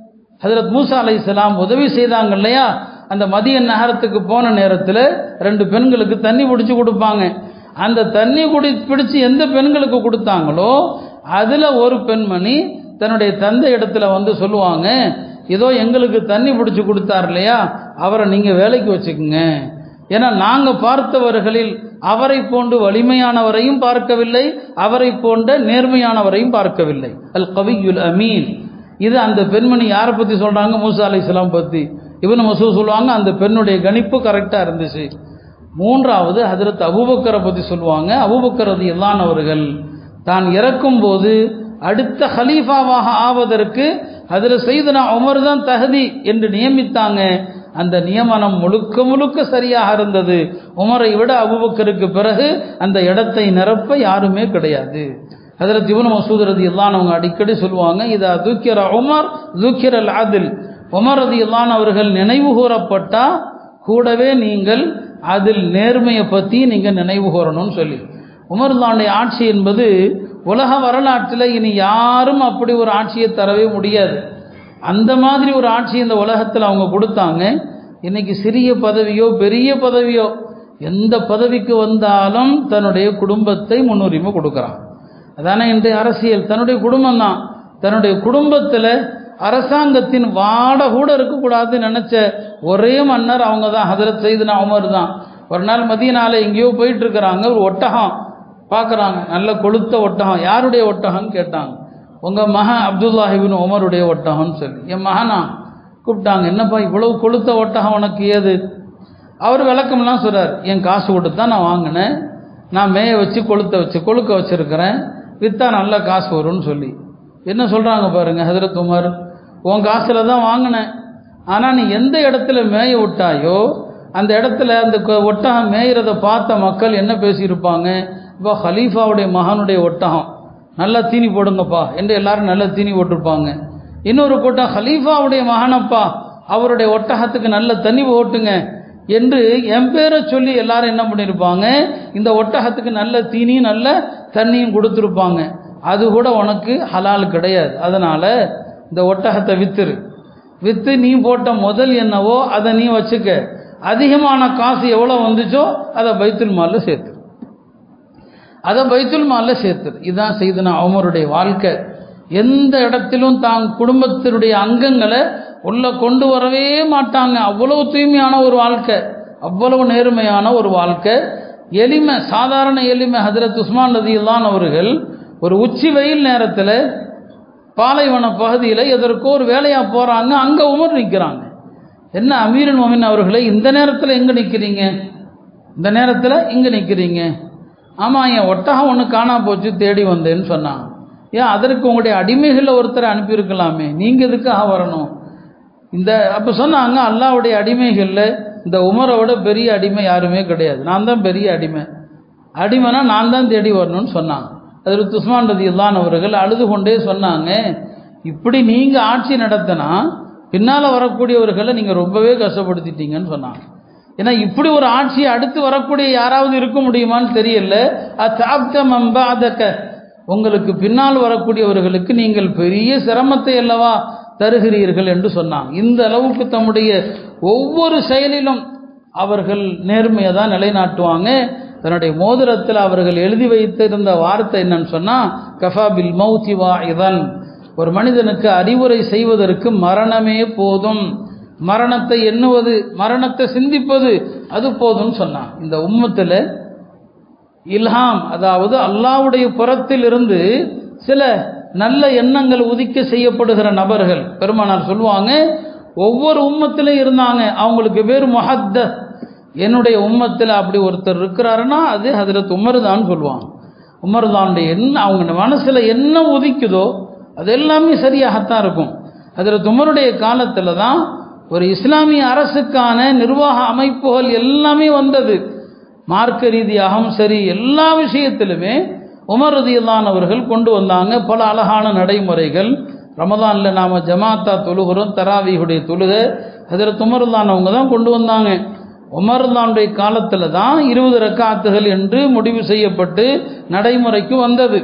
ஹஜரத் மூசா அலைசலாம் உதவி செய்தாங்க இல்லையா அந்த மதிய நகரத்துக்கு போன நேரத்தில் ரெண்டு பெண்களுக்கு தண்ணி பிடிச்சி கொடுப்பாங்க அந்த தண்ணி குடி பிடிச்சி எந்த பெண்களுக்கு கொடுத்தாங்களோ அதில் ஒரு பெண்மணி தன்னுடைய தந்தை இடத்துல வந்து சொல்லுவாங்க ஏதோ எங்களுக்கு தண்ணி பிடிச்சி கொடுத்தார் இல்லையா அவரை நீங்கள் வேலைக்கு வச்சுக்கோங்க ஏன்னா நாங்கள் பார்த்தவர்களில் அவரை போன்று வலிமையானவரையும் பார்க்கவில்லை அவரை போன்ற நேர்மையானவரையும் பார்க்கவில்லை அல் கவியுல் அமீன் இது அந்த பெண்மணி யாரை பற்றி சொல்கிறாங்க மூசா அலை இஸ்லாம் பற்றி இவனு மசூ சொல்லுவாங்க அந்த பெண்ணுடைய கணிப்பு கரெக்டாக இருந்துச்சு மூன்றாவது ஹதரத் அபூபக்கரை பற்றி சொல்லுவாங்க அபூபக்கரது இல்லானவர்கள் தான் இறக்கும்போது அடுத்த ஹலீஃபாவாக ஆவதற்கு அதில் செய்தனா உமர் தான் தகுதி என்று நியமித்தாங்க அந்த நியமனம் முழுக்க முழுக்க சரியாக இருந்தது உமரை விட அபுபக்கருக்கு பிறகு அந்த இடத்தை நிரப்ப யாருமே கிடையாது அதில் திவன மசூத் ரதி இல்லானவங்க அடிக்கடி சொல்லுவாங்க இதா தூக்கிற உமர் தூக்கிற அதில் உமர் ரதி இல்லான் அவர்கள் நினைவு கூறப்பட்டா கூடவே நீங்கள் அதில் நேர்மையை பற்றி நீங்கள் நினைவு கூறணும்னு சொல்லி உமர்லானுடைய ஆட்சி என்பது உலக வரலாற்றில் இனி யாரும் அப்படி ஒரு ஆட்சியை தரவே முடியாது அந்த மாதிரி ஒரு ஆட்சி இந்த உலகத்தில் அவங்க கொடுத்தாங்க இன்னைக்கு சிறிய பதவியோ பெரிய பதவியோ எந்த பதவிக்கு வந்தாலும் தன்னுடைய குடும்பத்தை முன்னுரிமை கொடுக்குறான் அதானே இன்றைய அரசியல் தன்னுடைய குடும்பம் தான் தன்னுடைய குடும்பத்தில் அரசாங்கத்தின் வாட கூட இருக்கக்கூடாதுன்னு நினச்ச ஒரே மன்னர் அவங்க தான் ஹதரத் செய்துனா உமர் தான் ஒரு நாள் மதியனால எங்கேயோ போயிட்டு இருக்கிறாங்க ஒரு ஒட்டகம் பார்க்குறாங்க நல்ல கொளுத்த ஒட்டகம் யாருடைய ஒட்டகம்னு கேட்டாங்க உங்கள் மகன் அப்துல்லாஹிபின் உமருடைய ஒட்டகம்னு சொல்லி என் மகனா கூப்பிட்டாங்க என்னப்பா இவ்வளவு கொளுத்த ஒட்டகம் உனக்கு ஏது அவர் விளக்கம்லாம் சொல்கிறார் என் காசு கொடுத்து தான் நான் வாங்கினேன் நான் மேய வச்சு கொளுத்த வச்சு கொழுக்க வச்சுருக்கிறேன் விற்றா நல்ல காசு வரும்னு சொல்லி என்ன சொல்கிறாங்க பாருங்கள் ஹதரத் உமர் உன் காசில் தான் வாங்கினேன் ஆனால் நீ எந்த இடத்துல மேய விட்டாயோ அந்த இடத்துல அந்த ஒட்டகம் மேயிறதை பார்த்த மக்கள் என்ன பேசியிருப்பாங்க இப்போ ஹலீஃபாவுடைய மகனுடைய ஒட்டகம் நல்லா தீனி போடுங்கப்பா என்று எல்லாரும் நல்லா தீனி போட்டிருப்பாங்க இன்னொரு கூட்டம் ஹலீஃபாவுடைய மகனப்பா அவருடைய ஒட்டகத்துக்கு நல்ல தண்ணி ஓட்டுங்க என்று என் பேரை சொல்லி எல்லாரும் என்ன பண்ணியிருப்பாங்க இந்த ஒட்டகத்துக்கு நல்ல தீனியும் நல்ல தண்ணியும் கொடுத்துருப்பாங்க அது கூட உனக்கு ஹலால் கிடையாது அதனால் இந்த ஒட்டகத்தை வித்துரு விற்று நீ போட்ட முதல் என்னவோ அதை நீ வச்சுக்க அதிகமான காசு எவ்வளோ வந்துச்சோ அதை பைத்துல் மாலில் சேர்த்து அதை பைத்துல் மாலில் சேர்த்துரு இதுதான் செய்தனா அவமருடைய வாழ்க்கை எந்த இடத்திலும் தான் குடும்பத்தினுடைய அங்கங்களை உள்ள கொண்டு வரவே மாட்டாங்க அவ்வளவு தூய்மையான ஒரு வாழ்க்கை அவ்வளவு நேர்மையான ஒரு வாழ்க்கை எளிமை சாதாரண எளிமை ஹதரத் உஸ்மான் நதியில்தான் அவர்கள் ஒரு உச்சி வெயில் நேரத்தில் பாலைவன பகுதியில் எதற்கோ ஒரு வேலையாக போகிறாங்க அங்கே உமர் நிற்கிறாங்க என்ன அமீரன் மொமின் அவர்களே இந்த நேரத்தில் எங்கே நிற்கிறீங்க இந்த நேரத்தில் இங்கே நிற்கிறீங்க ஆமாம் என் ஒட்டகம் ஒன்று காணா போச்சு தேடி வந்தேன்னு சொன்னாங்க ஏன் அதற்கு உங்களுடைய அடிமைகளில் ஒருத்தரை அனுப்பியிருக்கலாமே நீங்கள் எதுக்காக வரணும் இந்த அப்போ சொன்னாங்க அல்லாவுடைய அடிமைகளில் இந்த உமரை விட பெரிய அடிமை யாருமே கிடையாது நான் தான் பெரிய அடிமை அடிமைனா நான் தான் தேடி வரணும்னு சொன்னாங்க அதில் துஸ்மான் ரதி இல்லான் அவர்கள் அழுது கொண்டே சொன்னாங்க இப்படி நீங்கள் ஆட்சி நடத்தினா பின்னால் வரக்கூடியவர்களை நீங்கள் ரொம்பவே கஷ்டப்படுத்திட்டீங்கன்னு சொன்னாங்க ஏன்னா இப்படி ஒரு ஆட்சி அடுத்து வரக்கூடிய யாராவது இருக்க முடியுமான்னு தெரியல அத்தாப்த மம்பாதக்க உங்களுக்கு பின்னால் வரக்கூடியவர்களுக்கு நீங்கள் பெரிய சிரமத்தை அல்லவா தருகிறீர்கள் என்று சொன்னாங்க இந்த அளவுக்கு தம்முடைய ஒவ்வொரு செயலிலும் அவர்கள் நேர்மையை தான் நிலைநாட்டுவாங்க தன்னுடைய மோதிரத்தில் அவர்கள் எழுதி வைத்திருந்த வார்த்தை என்னன்னு சொன்னால் கஃபாபில் மௌத்தி வா இதன் ஒரு மனிதனுக்கு அறிவுரை செய்வதற்கு மரணமே போதும் மரணத்தை எண்ணுவது மரணத்தை சிந்திப்பது அது போதும்னு சொன்னான் இந்த உம்மத்தில் இல்ஹாம் அதாவது அல்லாவுடைய புறத்தில் இருந்து சில நல்ல எண்ணங்கள் உதிக்க செய்யப்படுகிற நபர்கள் பெருமானார் சொல்லுவாங்க ஒவ்வொரு உம்மத்திலும் இருந்தாங்க அவங்களுக்கு பேர் மொஹத்த என்னுடைய உம்மத்தில் அப்படி ஒருத்தர் இருக்கிறாருன்னா அது ஹதரத் உமர் தான் சொல்லுவாங்க உமர் தானுடைய என்ன அவங்க மனசில் என்ன உதிக்குதோ அது எல்லாமே சரியாகத்தான் இருக்கும் ஹதரத் உமருடைய காலத்தில் தான் ஒரு இஸ்லாமிய அரசுக்கான நிர்வாக அமைப்புகள் எல்லாமே வந்தது மார்க்க ரீதியாகவும் சரி எல்லா விஷயத்திலுமே உமர் ரதியல்லான் அவர்கள் கொண்டு வந்தாங்க பல அழகான நடைமுறைகள் ரமதானில் நாம் ஜமாத்தா தொழுகிறோம் தராவியுடைய தொழுகை ஹதரத் உமர்லான் அவங்க தான் கொண்டு வந்தாங்க உமர்லானுடைய காலத்தில் தான் இருபது ரக்காத்துகள் என்று முடிவு செய்யப்பட்டு நடைமுறைக்கு வந்தது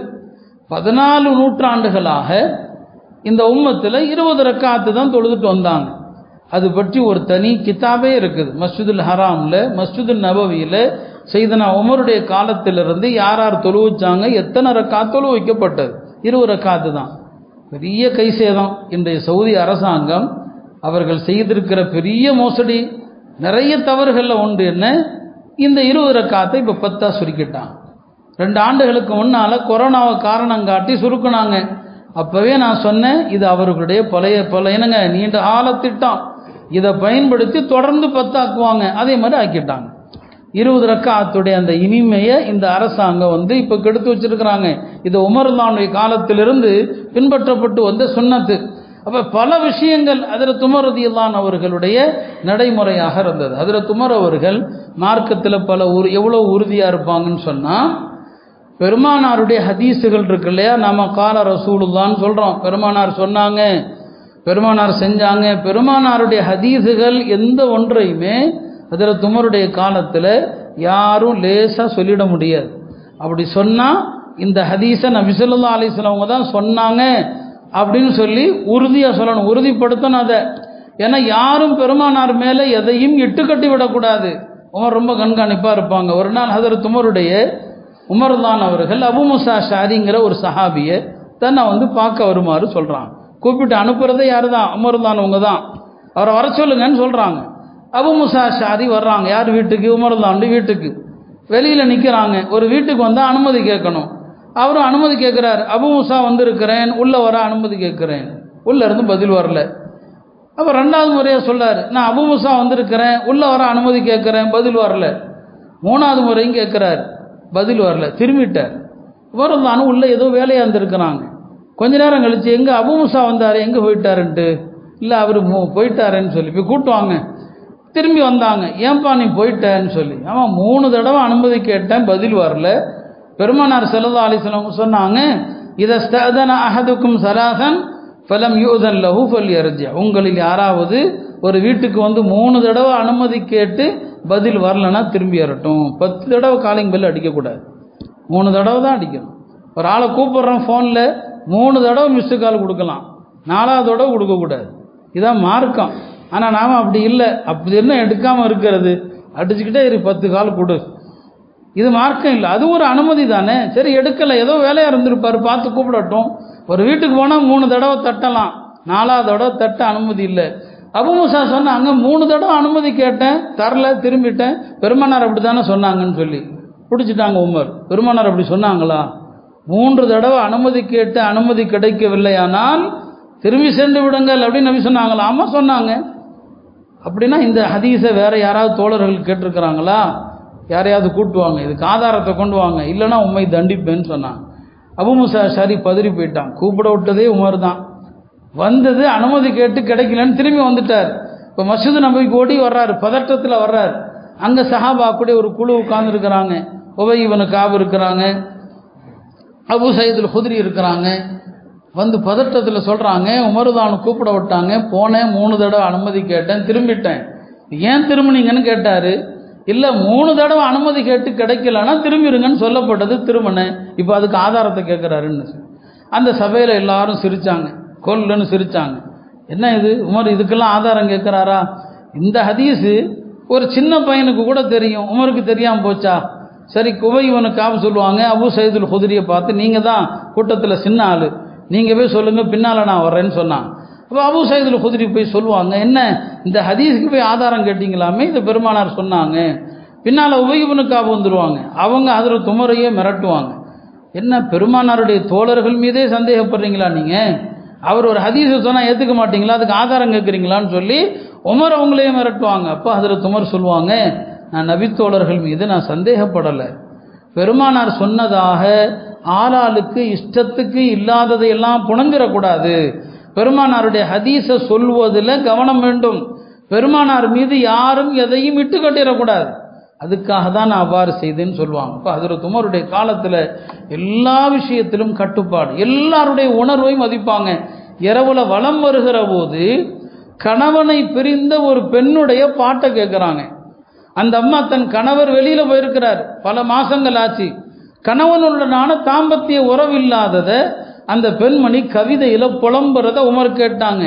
பதினாலு நூற்றாண்டுகளாக இந்த உம்மத்தில் இருபது ரக்காத்து தான் தொழுதுட்டு வந்தாங்க அது பற்றி ஒரு தனி கிதாபே இருக்குது மஸ்ஜிதுல் ஹராமில் மஸ்ஜிதுல் நபவியில் செய்தனா உமருடைய காலத்திலிருந்து யார் யார் தொழு வச்சாங்க எத்தனை ரக்கா தொழு வைக்கப்பட்டது இருபது ரக்காத்து தான் பெரிய கை சேதம் இன்றைய சவுதி அரசாங்கம் அவர்கள் செய்திருக்கிற பெரிய மோசடி நிறைய தவறுகளில் ஒன்று என்ன இந்த இருபது ரக்காத்தை இப்போ பத்தா சுருக்கிட்டான் ரெண்டு ஆண்டுகளுக்கு முன்னால் கொரோனாவை காரணம் காட்டி சுருக்குனாங்க அப்போவே நான் சொன்னேன் இது அவர்களுடைய பழைய பல என்னங்க நீண்ட கால திட்டம் இதை பயன்படுத்தி தொடர்ந்து பத்தாக்குவாங்க அதே மாதிரி ஆக்கிட்டாங்க இருபது ரக்காத்துடைய அந்த இனிமையை இந்த அரசாங்கம் வந்து இப்போ கெடுத்து வச்சிருக்கிறாங்க இது உமர்லானுடைய காலத்திலிருந்து பின்பற்றப்பட்டு வந்த சுண்ணத்து அப்போ பல விஷயங்கள் அதில் துமரதியில்லான் அவர்களுடைய நடைமுறையாக இருந்தது அதில் துமர் அவர்கள் மார்க்கத்தில் பல உரு எவ்வளோ உறுதியாக இருப்பாங்கன்னு சொன்னால் பெருமானாருடைய ஹதீஸுகள் இருக்கு இல்லையா நம்ம கால ரசூலுல்லான்னு சொல்கிறோம் பெருமானார் சொன்னாங்க பெருமானார் செஞ்சாங்க பெருமானாருடைய ஹதீஸுகள் எந்த ஒன்றையுமே அதில் துமருடைய காலத்தில் யாரும் லேசாக சொல்லிட முடியாது அப்படி சொன்னால் இந்த ஹதீஸை நபிசல்லா அலிஸ்லவங்க தான் சொன்னாங்க அப்படின்னு சொல்லி உறுதியாக சொல்லணும் உறுதிப்படுத்தணும் அதை ஏன்னா யாரும் பெருமானார் மேலே எதையும் இட்டுக்கட்டி விடக்கூடாது உமர் ரொம்ப கண்காணிப்பாக இருப்பாங்க ஒரு நாள் ஹதரத் உமருடைய உமர்தான் அவர்கள் அபு முசா ஷாரிங்கிற ஒரு சஹாபியை தன்னை வந்து பார்க்க வருமாறு சொல்கிறாங்க கூப்பிட்டு அனுப்புறதே யார் தான் உமர்தானவங்க தான் அவரை வர சொல்லுங்கன்னு சொல்கிறாங்க அபு முசா ஷாரி வர்றாங்க யார் வீட்டுக்கு உமர்தாண்டு வீட்டுக்கு வெளியில் நிற்கிறாங்க ஒரு வீட்டுக்கு வந்தால் அனுமதி கேட்கணும் அவரும் அனுமதி கேட்குறாரு அபு முசா வந்திருக்கிறேன் உள்ளே வர அனுமதி கேட்குறேன் உள்ளே இருந்து பதில் வரல அப்போ ரெண்டாவது முறையாக சொல்லார் நான் அபு முசா வந்திருக்கிறேன் உள்ளே வர அனுமதி கேட்குறேன் பதில் வரல மூணாவது முறையும் கேட்குறாரு பதில் வரல திரும்பிட்டார் வரலான்னு உள்ளே ஏதோ வேலையாக இருந்திருக்கிறாங்க கொஞ்ச நேரம் கழித்து எங்கே அபு முசா வந்தார் எங்கே போயிட்டாருன்ட்டு இல்லை அவர் மூ போயிட்டாருன்னு சொல்லி போய் கூட்டுவாங்க திரும்பி வந்தாங்க ஏன்பா நீ போயிட்டேன்னு சொல்லி ஆமாம் மூணு தடவை அனுமதி கேட்டேன் பதில் வரல பெருமானார் செல்லதா அலிஸ்லாம் சொன்னாங்க இதை ஸ்ததன அஹதுக்கும் சலாசன் ஃபலம் யூதன் லஹு ஃபல் எரஜியா உங்களில் யாராவது ஒரு வீட்டுக்கு வந்து மூணு தடவை அனுமதி கேட்டு பதில் வரலன்னா திரும்பி வரட்டும் பத்து தடவை காலிங் பெல் அடிக்கக்கூடாது மூணு தடவை தான் அடிக்கணும் ஒரு ஆளை கூப்பிட்றோம் ஃபோனில் மூணு தடவை மிஸ்டு கால் கொடுக்கலாம் நாலாவது தடவை கொடுக்கக்கூடாது இதான் மார்க்கம் ஆனால் நாம் அப்படி இல்லை அப்படி என்ன எடுக்காமல் இருக்கிறது அடிச்சுக்கிட்டே இரு பத்து கால் கொடு இது மார்க்கம் இல்லை அது ஒரு அனுமதி தானே சரி எடுக்கலை ஏதோ வேலையாக இருந்திருப்பார் பார்த்து கூப்பிடட்டும் ஒரு வீட்டுக்கு போனால் மூணு தடவை தட்டலாம் நாலாவது தடவை தட்ட அனுமதி இல்லை அபுமுசா சொன்னாங்க மூணு தடவை அனுமதி கேட்டேன் தரல திரும்பிட்டேன் பெருமானார் அப்படி தானே சொன்னாங்கன்னு சொல்லி பிடிச்சிட்டாங்க உமர் பெருமானார் அப்படி சொன்னாங்களா மூன்று தடவை அனுமதி கேட்டு அனுமதி கிடைக்கவில்லையானால் திரும்பி சென்று விடுங்கள் அப்படின்னு நபி சொன்னாங்களா ஆமாம் சொன்னாங்க அப்படின்னா இந்த ஹதீஸை வேற யாராவது தோழர்கள் கேட்டிருக்கிறாங்களா யாரையாவது கூட்டுவாங்க இதுக்கு ஆதாரத்தை கொண்டு வாங்க இல்லைன்னா உண்மை தண்டிப்பேன்னு சொன்னாங்க அபுமுசா ஷாரி பதறி போயிட்டான் கூப்பிட விட்டதே உமர் தான் வந்தது அனுமதி கேட்டு கிடைக்கலன்னு திரும்பி வந்துட்டார் இப்போ மசூது நபிக்கு ஓடி வர்றாரு பதட்டத்தில் வர்றாரு அங்கே சஹாபா கூட ஒரு குழு உட்கார்ந்துருக்கிறாங்க உபை இவனு காபு இருக்கிறாங்க அபு சயீதுல் குதிரி இருக்கிறாங்க வந்து பதட்டத்தில் சொல்கிறாங்க உமருதானு கூப்பிட விட்டாங்க போனேன் மூணு தடவை அனுமதி கேட்டேன் திரும்பிட்டேன் ஏன் திரும்பினீங்கன்னு கேட்டார் இல்லை மூணு தடவை அனுமதி கேட்டு கிடைக்கலன்னா திரும்பிடுங்கன்னு சொல்லப்பட்டது திருமண இப்போ அதுக்கு ஆதாரத்தை கேட்குறாருன்னு அந்த சபையில் எல்லாரும் சிரிச்சாங்க கொல்லுன்னு சிரிச்சாங்க என்ன இது உமர் இதுக்கெல்லாம் ஆதாரம் கேட்குறாரா இந்த ஹதீஸு ஒரு சின்ன பையனுக்கு கூட தெரியும் உமருக்கு தெரியாமல் போச்சா சரி குவை இவனுக்காக சொல்லுவாங்க அபு சைதுல் குதிரியை பார்த்து நீங்கள் தான் கூட்டத்தில் சின்ன ஆள் நீங்கள் போய் சொல்லுங்கள் பின்னால் நான் வர்றேன்னு சொன்னான் அப்போ அபு சைதுல் குதிரி போய் சொல்லுவாங்க என்ன இந்த ஹதீஸுக்கு போய் ஆதாரம் கேட்டிங்களாமே இந்த பெருமானார் சொன்னாங்க பின்னால் உபயோகனுக்காக வந்துடுவாங்க அவங்க அதில் துமரையே மிரட்டுவாங்க என்ன பெருமானாருடைய தோழர்கள் மீதே சந்தேகப்படுறீங்களா நீங்கள் அவர் ஒரு ஹதீஸை சொன்னால் ஏற்றுக்க மாட்டீங்களா அதுக்கு ஆதாரம் கேட்குறீங்களான்னு சொல்லி உமர் அவங்களையே மிரட்டுவாங்க அப்போ அதில் துமர் சொல்லுவாங்க நான் நபித்தோழர்கள் மீது நான் சந்தேகப்படலை பெருமானார் சொன்னதாக ஆளாளுக்கு இஷ்டத்துக்கு இல்லாததையெல்லாம் புணங்கிடக்கூடாது பெருமானாருடைய ஹதீஸை சொல்வதில் கவனம் வேண்டும் பெருமானார் மீது யாரும் எதையும் இட்டு கட்டிடக்கூடாது அதுக்காக தான் நான் அவ்வாறு செய்தேன்னு சொல்லுவாங்க இப்போ அதில் துமருடைய காலத்தில் எல்லா விஷயத்திலும் கட்டுப்பாடு எல்லாருடைய உணர்வையும் மதிப்பாங்க இரவுல வளம் வருகிற போது கணவனை பிரிந்த ஒரு பெண்ணுடைய பாட்டை கேட்குறாங்க அந்த அம்மா தன் கணவர் வெளியில போயிருக்கிறார் பல மாசங்கள் ஆச்சு கணவனுடனான தாம்பத்திய உறவில்லாதத அந்த பெண்மணி கவிதையில புலம்புறத உமர் கேட்டாங்க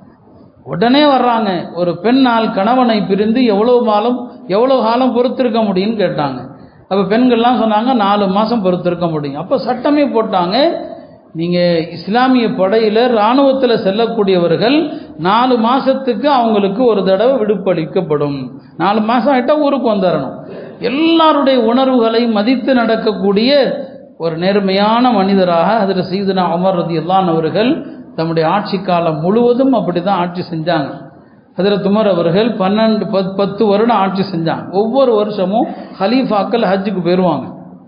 உடனே வர்றாங்க ஒரு பெண்ணால் கணவனை பிரிந்து எவ்வளவு காலம் எவ்வளவு காலம் பொறுத்திருக்க முடியும்னு கேட்டாங்க அப்போ பெண்கள்லாம் சொன்னாங்க நாலு மாதம் பொறுத்திருக்க முடியும் அப்போ சட்டமே போட்டாங்க நீங்கள் இஸ்லாமிய படையில் இராணுவத்தில் செல்லக்கூடியவர்கள் நாலு மாதத்துக்கு அவங்களுக்கு ஒரு தடவை விடுப்பளிக்கப்படும் நாலு மாதம் ஆகிட்டால் ஊருக்கு வந்துடணும் எல்லாருடைய உணர்வுகளை மதித்து நடக்கக்கூடிய ஒரு நேர்மையான மனிதராக அதில் சீதனா அமர் ரதி அவர்கள் தம்முடைய ஆட்சி காலம் முழுவதும் அப்படி தான் ஆட்சி செஞ்சாங்க அதில் துமர் அவர்கள் பன்னெண்டு பத் பத்து வருடம் ஆட்சி செஞ்சாங்க ஒவ்வொரு வருஷமும் ஹலீஃபாக்கள் ஹஜ்ஜுக்கு போயிடுவாங்க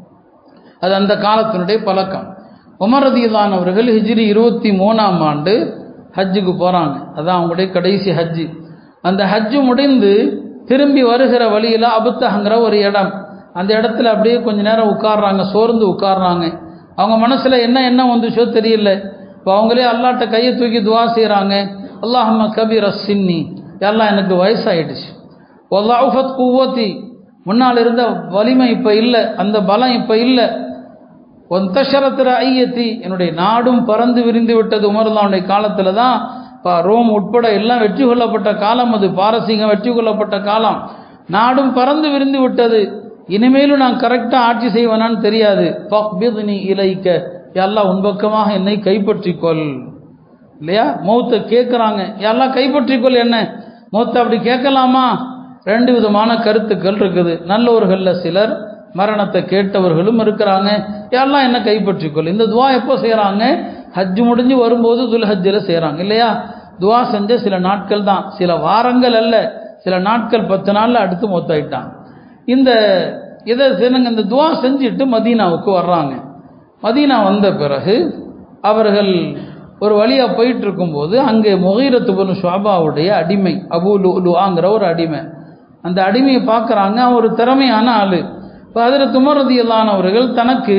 அது அந்த காலத்தினுடைய பழக்கம் உமர் ரதியல்லான் அவர்கள் ஹிஜ்ரி இருபத்தி மூணாம் ஆண்டு ஹஜ்ஜுக்கு போகிறாங்க அதான் அவங்களுடைய கடைசி ஹஜ்ஜு அந்த ஹஜ்ஜு முடிந்து திரும்பி வருகிற வழியில் அபுத்தகங்கிற ஒரு இடம் அந்த இடத்துல அப்படியே கொஞ்ச நேரம் உட்கார்றாங்க சோர்ந்து உட்கார்றாங்க அவங்க மனசில் என்ன என்ன வந்துச்சோ தெரியல இப்போ அவங்களே அல்லாட்ட கையை தூக்கி துவா செய்கிறாங்க அல்லாஹம்ம கபீர் சின்னி எல்லாம் எனக்கு வயசாயிடுச்சு ஒல்லாஃபத் குவத்தி முன்னால் இருந்த வலிமை இப்போ இல்லை அந்த பலம் இப்போ இல்லை ஒந்தஷரத்திர ஐயத்தி என்னுடைய நாடும் பறந்து விரிந்து விட்டது உமர்லாவுடைய காலத்தில் தான் இப்போ ரோம் உட்பட எல்லாம் வெற்றி கொள்ளப்பட்ட காலம் அது பாரசீகம் வெற்றி கொள்ளப்பட்ட காலம் நாடும் பறந்து விரிந்து விட்டது இனிமேலும் நான் கரெக்டாக ஆட்சி செய்வேனான்னு தெரியாது நீ இலைக்க எல்லாம் உன் பக்கமாக என்னை கைப்பற்றிக்கொள் இல்லையா மௌத்தை கேட்குறாங்க எல்லாம் கைப்பற்றிக்கொள் என்ன மௌத்தை அப்படி கேட்கலாமா ரெண்டு விதமான கருத்துக்கள் இருக்குது நல்லவர்களில் சிலர் மரணத்தை கேட்டவர்களும் இருக்கிறாங்க எல்லாம் என்ன கைப்பற்றிக்கொள் இந்த துவா எப்போ செய்கிறாங்க ஹஜ் முடிஞ்சு வரும்போது துல் ஹஜ்ஜில் செய்கிறாங்க இல்லையா துவா செஞ்ச சில நாட்கள் தான் சில வாரங்கள் அல்ல சில நாட்கள் பத்து நாளில் அடுத்து மொத்தாயிட்டாங்க இந்த இதை சிலங்க இந்த துவா செஞ்சுட்டு மதீனாவுக்கு வர்றாங்க மதீனா வந்த பிறகு அவர்கள் ஒரு வழியாக போயிட்டு இருக்கும்போது அங்கே முகீரத்து பொண்ணு ஷாபாவுடைய அடிமை அபு லு லுஆங்கிற ஒரு அடிமை அந்த அடிமையை பார்க்குறாங்க அவன் ஒரு திறமையான ஆள் இப்போ அதில் துமரதியில்லானவர்கள் தனக்கு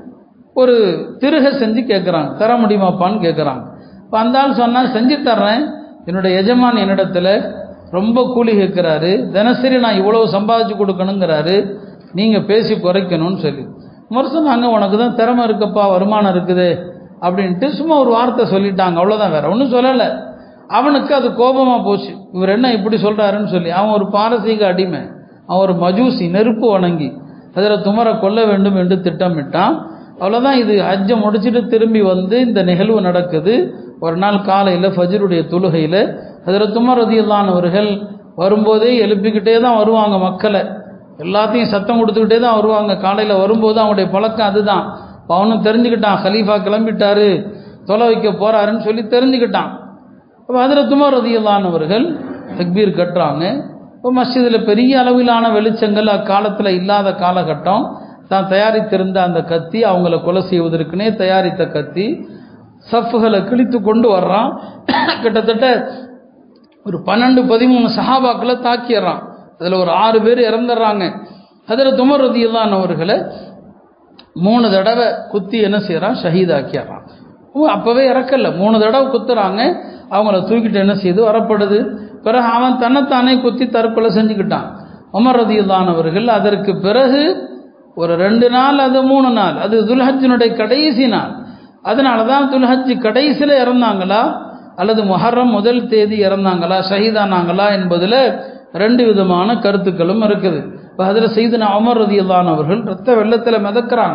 ஒரு திருக செஞ்சு கேட்குறாங்க தர முடியுமாப்பான்னு கேட்குறாங்க இப்போ அந்த ஆள் சொன்னால் செஞ்சு தர்றேன் என்னுடைய எஜமான் என்னிடத்துல ரொம்ப கூலி கேட்குறாரு தினசரி நான் இவ்வளோ சம்பாதிச்சு கொடுக்கணுங்கிறாரு நீங்கள் பேசி குறைக்கணும்னு சொல்லி முறை சொன்னாங்க உனக்கு தான் திறமை இருக்குப்பா வருமானம் இருக்குது அப்படின்ட்டு சும்மா ஒரு வார்த்தை சொல்லிட்டாங்க அவ்வளோதான் வேற ஒன்றும் சொல்லலை அவனுக்கு அது கோபமாக போச்சு இவர் என்ன இப்படி சொல்கிறாருன்னு சொல்லி அவன் ஒரு பாரசீக அடிமை அவன் ஒரு மஜூசி நெருப்பு வணங்கி அதில் துமரை கொல்ல வேண்டும் என்று திட்டமிட்டான் அவ்வளோதான் இது ஹஜ்ஜை முடிச்சுட்டு திரும்பி வந்து இந்த நிகழ்வு நடக்குது ஒரு நாள் காலையில் ஃபஜருடைய தொழுகையில் அதில் துமர் ரதியில்லானவர்கள் வரும்போதே எழுப்பிக்கிட்டே தான் வருவாங்க மக்களை எல்லாத்தையும் சத்தம் கொடுத்துக்கிட்டே தான் வருவாங்க காலையில் வரும்போது அவனுடைய பழக்கம் அதுதான் இப்போ அவனும் தெரிஞ்சுக்கிட்டான் ஹலீஃபா கிளம்பிட்டாரு தொலை வைக்க போகிறாருன்னு சொல்லி தெரிஞ்சுக்கிட்டான் அப்போ அதில் துமர் ரதியில்லானவர்கள் தக்பீர் கட்டுறாங்க இப்போ மஸ்ஜிதில் பெரிய அளவிலான வெளிச்சங்கள் அக்காலத்தில் இல்லாத காலகட்டம் தான் தயாரித்திருந்த அந்த கத்தி அவங்கள கொலை செய்வதற்குனே தயாரித்த கத்தி சஃப்புகளை கிழித்து கொண்டு வர்றான் கிட்டத்தட்ட ஒரு பன்னெண்டு பதிமூணு சஹாபாக்களை தாக்கிடுறான் அதில் ஒரு ஆறு பேர் இறந்துடுறாங்க அதில் துமர் ரதியில்லானவர்களை மூணு தடவை குத்தி என்ன செய்கிறான் ஷஹீதாக்கிடுறான் அப்போவே இறக்கல மூணு தடவை குத்துறாங்க அவங்கள தூக்கிட்டு என்ன செய்து வரப்படுது பிறகு அவன் தன்னைத்தானே குத்தி தற்கொலை செஞ்சுக்கிட்டான் உமர் ரதியுல்லான் அவர்கள் அதற்கு பிறகு ஒரு ரெண்டு நாள் அது மூணு நாள் அது துல்ஹஜினுடைய கடைசி நாள் அதனால தான் துல்ஹஜ் கடைசியில் இறந்தாங்களா அல்லது முஹர்ரம் முதல் தேதி இறந்தாங்களா ஷஹீதானாங்களா என்பதில் ரெண்டு விதமான கருத்துக்களும் இருக்குது இப்போ அதில் செய்தன அமர் ரதியுல்லான் அவர்கள் ரத்த வெள்ளத்தில் மிதக்கிறாங்க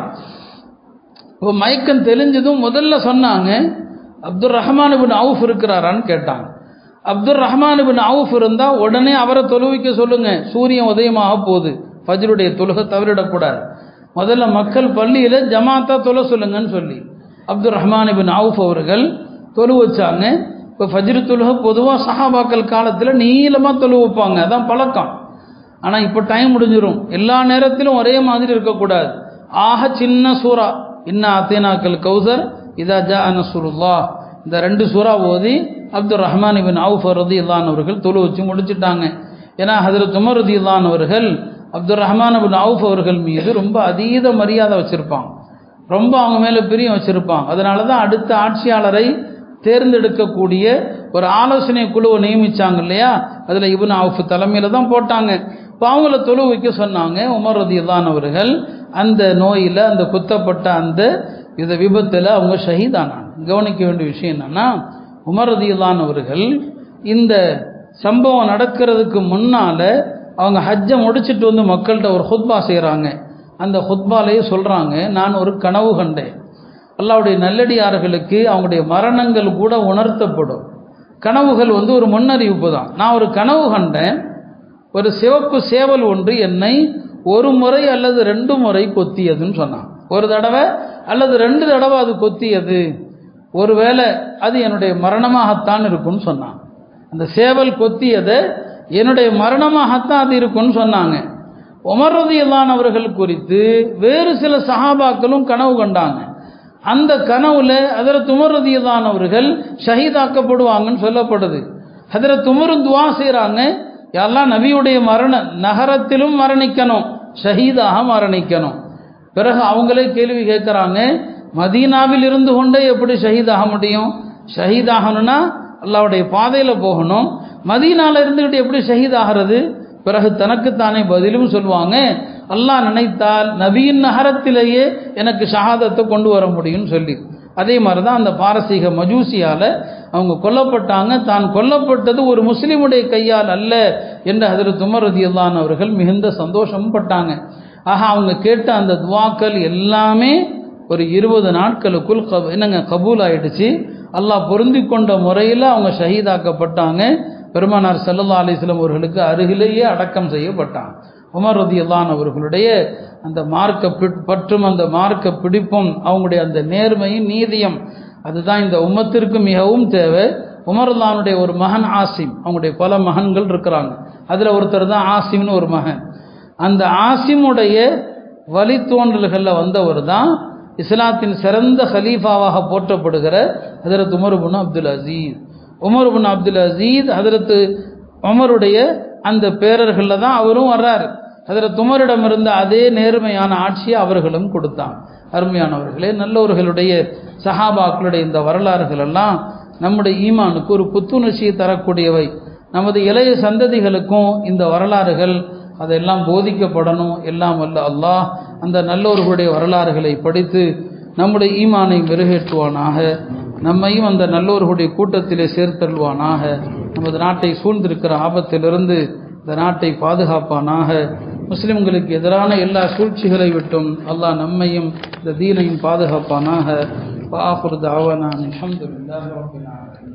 இப்போ மயக்கம் தெளிஞ்சதும் முதல்ல சொன்னாங்க அப்துல் ரஹ்மான் பின் அவுஃப் இருக்கிறாரான்னு கேட்டாங்க அப்துல் ரஹ்மான் பின் அவுஃப் இருந்தால் உடனே அவரை தொழுவிக்க சொல்லுங்க சூரியன் உதயமாக போகுது ஃபஜ்ருடைய தொழுகை தவறிடக்கூடாது முதல்ல மக்கள் பள்ளியில் ஜமாத்தா தொலை சொல்லுங்கன்னு சொல்லி அப்துல் ரஹ்மான் பின் அவுஃப் அவர்கள் தொழு வச்சாங்க இப்போ ஃபஜ்ரு தொழுகை பொதுவாக சஹாபாக்கள் காலத்தில் நீளமாக தொழு வைப்பாங்க அதான் பழக்கம் ஆனால் இப்போ டைம் முடிஞ்சிடும் எல்லா நேரத்திலும் ஒரே மாதிரி இருக்கக்கூடாது ஆக சின்ன சூறா இன்ன அத்தேனாக்கள் கௌசர் இதா ஜா நசுருல்லா இந்த ரெண்டு சூறா ஓதி அப்துல் ரஹ்மான் பின் அவுஃப் ரதி இல்லான் அவர்கள் தொழு வச்சு முடிச்சிட்டாங்க ஏன்னா ஹதரத் உமர் ரதி இல்லான் அவர்கள் அப்துல் ரஹ்மான் பின் அவுஃப் அவர்கள் மீது ரொம்ப அதீத மரியாதை வச்சுருப்பாங்க ரொம்ப அவங்க மேலே பிரியம் வச்சுருப்பாங்க அதனால தான் அடுத்த ஆட்சியாளரை தேர்ந்தெடுக்கக்கூடிய ஒரு ஆலோசனை குழுவை நியமிச்சாங்க இல்லையா அதில் இபுன் அவுஃப் தலைமையில் தான் போட்டாங்க இப்போ அவங்கள தொழு வைக்க சொன்னாங்க உமர் ரதியுல்லான் அவர்கள் அந்த நோயில் அந்த குத்தப்பட்ட அந்த இந்த விபத்தில் அவங்க ஷஹீதானாங்க கவனிக்க வேண்டிய விஷயம் என்னன்னா உமர் ரதியுல்லான் அவர்கள் இந்த சம்பவம் நடக்கிறதுக்கு முன்னால் அவங்க ஹஜ்ஜை முடிச்சுட்டு வந்து மக்கள்கிட்ட ஒரு ஹுத்பா செய்கிறாங்க அந்த ஹுத்பாலேயே சொல்கிறாங்க நான் ஒரு கனவு கண்டேன் அல்லாவுடைய நல்லடியார்களுக்கு அவங்களுடைய மரணங்கள் கூட உணர்த்தப்படும் கனவுகள் வந்து ஒரு முன்னறிவிப்பு தான் நான் ஒரு கனவு கண்டேன் ஒரு சிவப்பு சேவல் ஒன்று என்னை ஒரு முறை அல்லது ரெண்டு முறை கொத்தியதுன்னு சொன்னான் ஒரு தடவை அல்லது ரெண்டு தடவை அது கொத்தியது ஒருவேளை அது என்னுடைய மரணமாகத்தான் இருக்கும்னு சொன்னான் அந்த சேவல் கொத்தியது என்னுடைய மரணமாகத்தான் அது இருக்கும்னு சொன்னாங்க உமர் ரதியல்லான் அவர்கள் குறித்து வேறு சில சஹாபாக்களும் கனவு கண்டாங்க அந்த கனவுல ஹதரத் உமர் ரதியல்லான் அவர்கள் ஷஹீதாக்கப்படுவாங்கன்னு சொல்லப்படுது ஹதரத் உமரும் துவா செய்கிறாங்க எல்லாம் நபியுடைய மரண நகரத்திலும் மரணிக்கணும் ஷஹீதாக மரணிக்கணும் பிறகு அவங்களே கேள்வி கேட்குறாங்க மதீனாவில் இருந்து கொண்டே எப்படி ஷஹீதாக முடியும் ஷஹீதாகணும்னா அல்லாவுடைய பாதையில் போகணும் மதீனாவில் இருந்துக்கிட்டு எப்படி ஷஹீதாகிறது பிறகு தனக்குத்தானே பதிலும் சொல்லுவாங்க அல்லாஹ் நினைத்தால் நபியின் நகரத்திலேயே எனக்கு ஷஹாதத்தை கொண்டு வர முடியும்னு சொல்லி அதே மாதிரி தான் அந்த பாரசீக மஜூசியால் அவங்க கொல்லப்பட்டாங்க தான் கொல்லப்பட்டது ஒரு முஸ்லீமுடைய கையால் அல்ல என்று ஹதரத் உமர் ரதியுல்லான் அவர்கள் மிகுந்த சந்தோஷம் பட்டாங்க ஆக அவங்க கேட்ட அந்த துவாக்கள் எல்லாமே ஒரு இருபது நாட்களுக்குள் க என்னங்க கபூல் ஆயிடுச்சு அல்லாஹ் பொருந்தி கொண்ட முறையில் அவங்க ஷஹீதாக்கப்பட்டாங்க பெருமானார் சல்லல்லா அலிஸ்லம் அவர்களுக்கு அருகிலேயே அடக்கம் செய்யப்பட்டாங்க உமர் ரதியுல்லான் அவர்களுடைய அந்த மார்க்க பற்றும் அந்த மார்க்க பிடிப்பும் அவங்களுடைய அந்த நேர்மையும் நீதியம் அதுதான் இந்த உம்மத்திற்கு மிகவும் தேவை உமர்லானுடைய ஒரு மகன் ஆசிம் அவங்களுடைய பல மகன்கள் இருக்கிறாங்க அதில் ஒருத்தர் தான் ஆசிம்னு ஒரு மகன் அந்த ஆசிமுடைய வழித்தோன்றல்களில் வந்தவர் தான் இஸ்லாத்தின் சிறந்த ஹலீஃபாவாக போற்றப்படுகிற ஹதரத் உமர் புன் அப்துல் அசீஸ் உமர் புன் அப்துல் அசீஸ் ஹதரத்து உமருடைய அந்த பேரர்களில் தான் அவரும் வர்றார் ஹதரத் உமரிடம் இருந்த அதே நேர்மையான ஆட்சியை அவர்களும் கொடுத்தான் அருமையானவர்களே நல்லவர்களுடைய சஹாபாக்களுடைய இந்த வரலாறுகள் எல்லாம் நம்முடைய ஈமானுக்கு ஒரு புத்துணர்ச்சியை தரக்கூடியவை நமது இளைய சந்ததிகளுக்கும் இந்த வரலாறுகள் அதெல்லாம் போதிக்கப்படணும் எல்லாம் அல்ல அல்லாஹ் அந்த நல்லோர்களுடைய வரலாறுகளை படித்து நம்முடைய ஈமானை மெருகேற்றுவானாக நம்மையும் அந்த நல்லோர்களுடைய கூட்டத்திலே சேர்த்தல்வானாக நமது நாட்டை சூழ்ந்திருக்கிற ஆபத்திலிருந்து இந்த நாட்டை பாதுகாப்பானாக முஸ்லிம்களுக்கு எதிரான எல்லா சூழ்ச்சிகளை விட்டும் அல்லாஹ் நம்மையும் இந்த தீனையும் பாதுகாப்பானாக வாஹுர் தாவனான் அல்ஹம்துலில்லாஹி ரப்பில் ஆலமீன்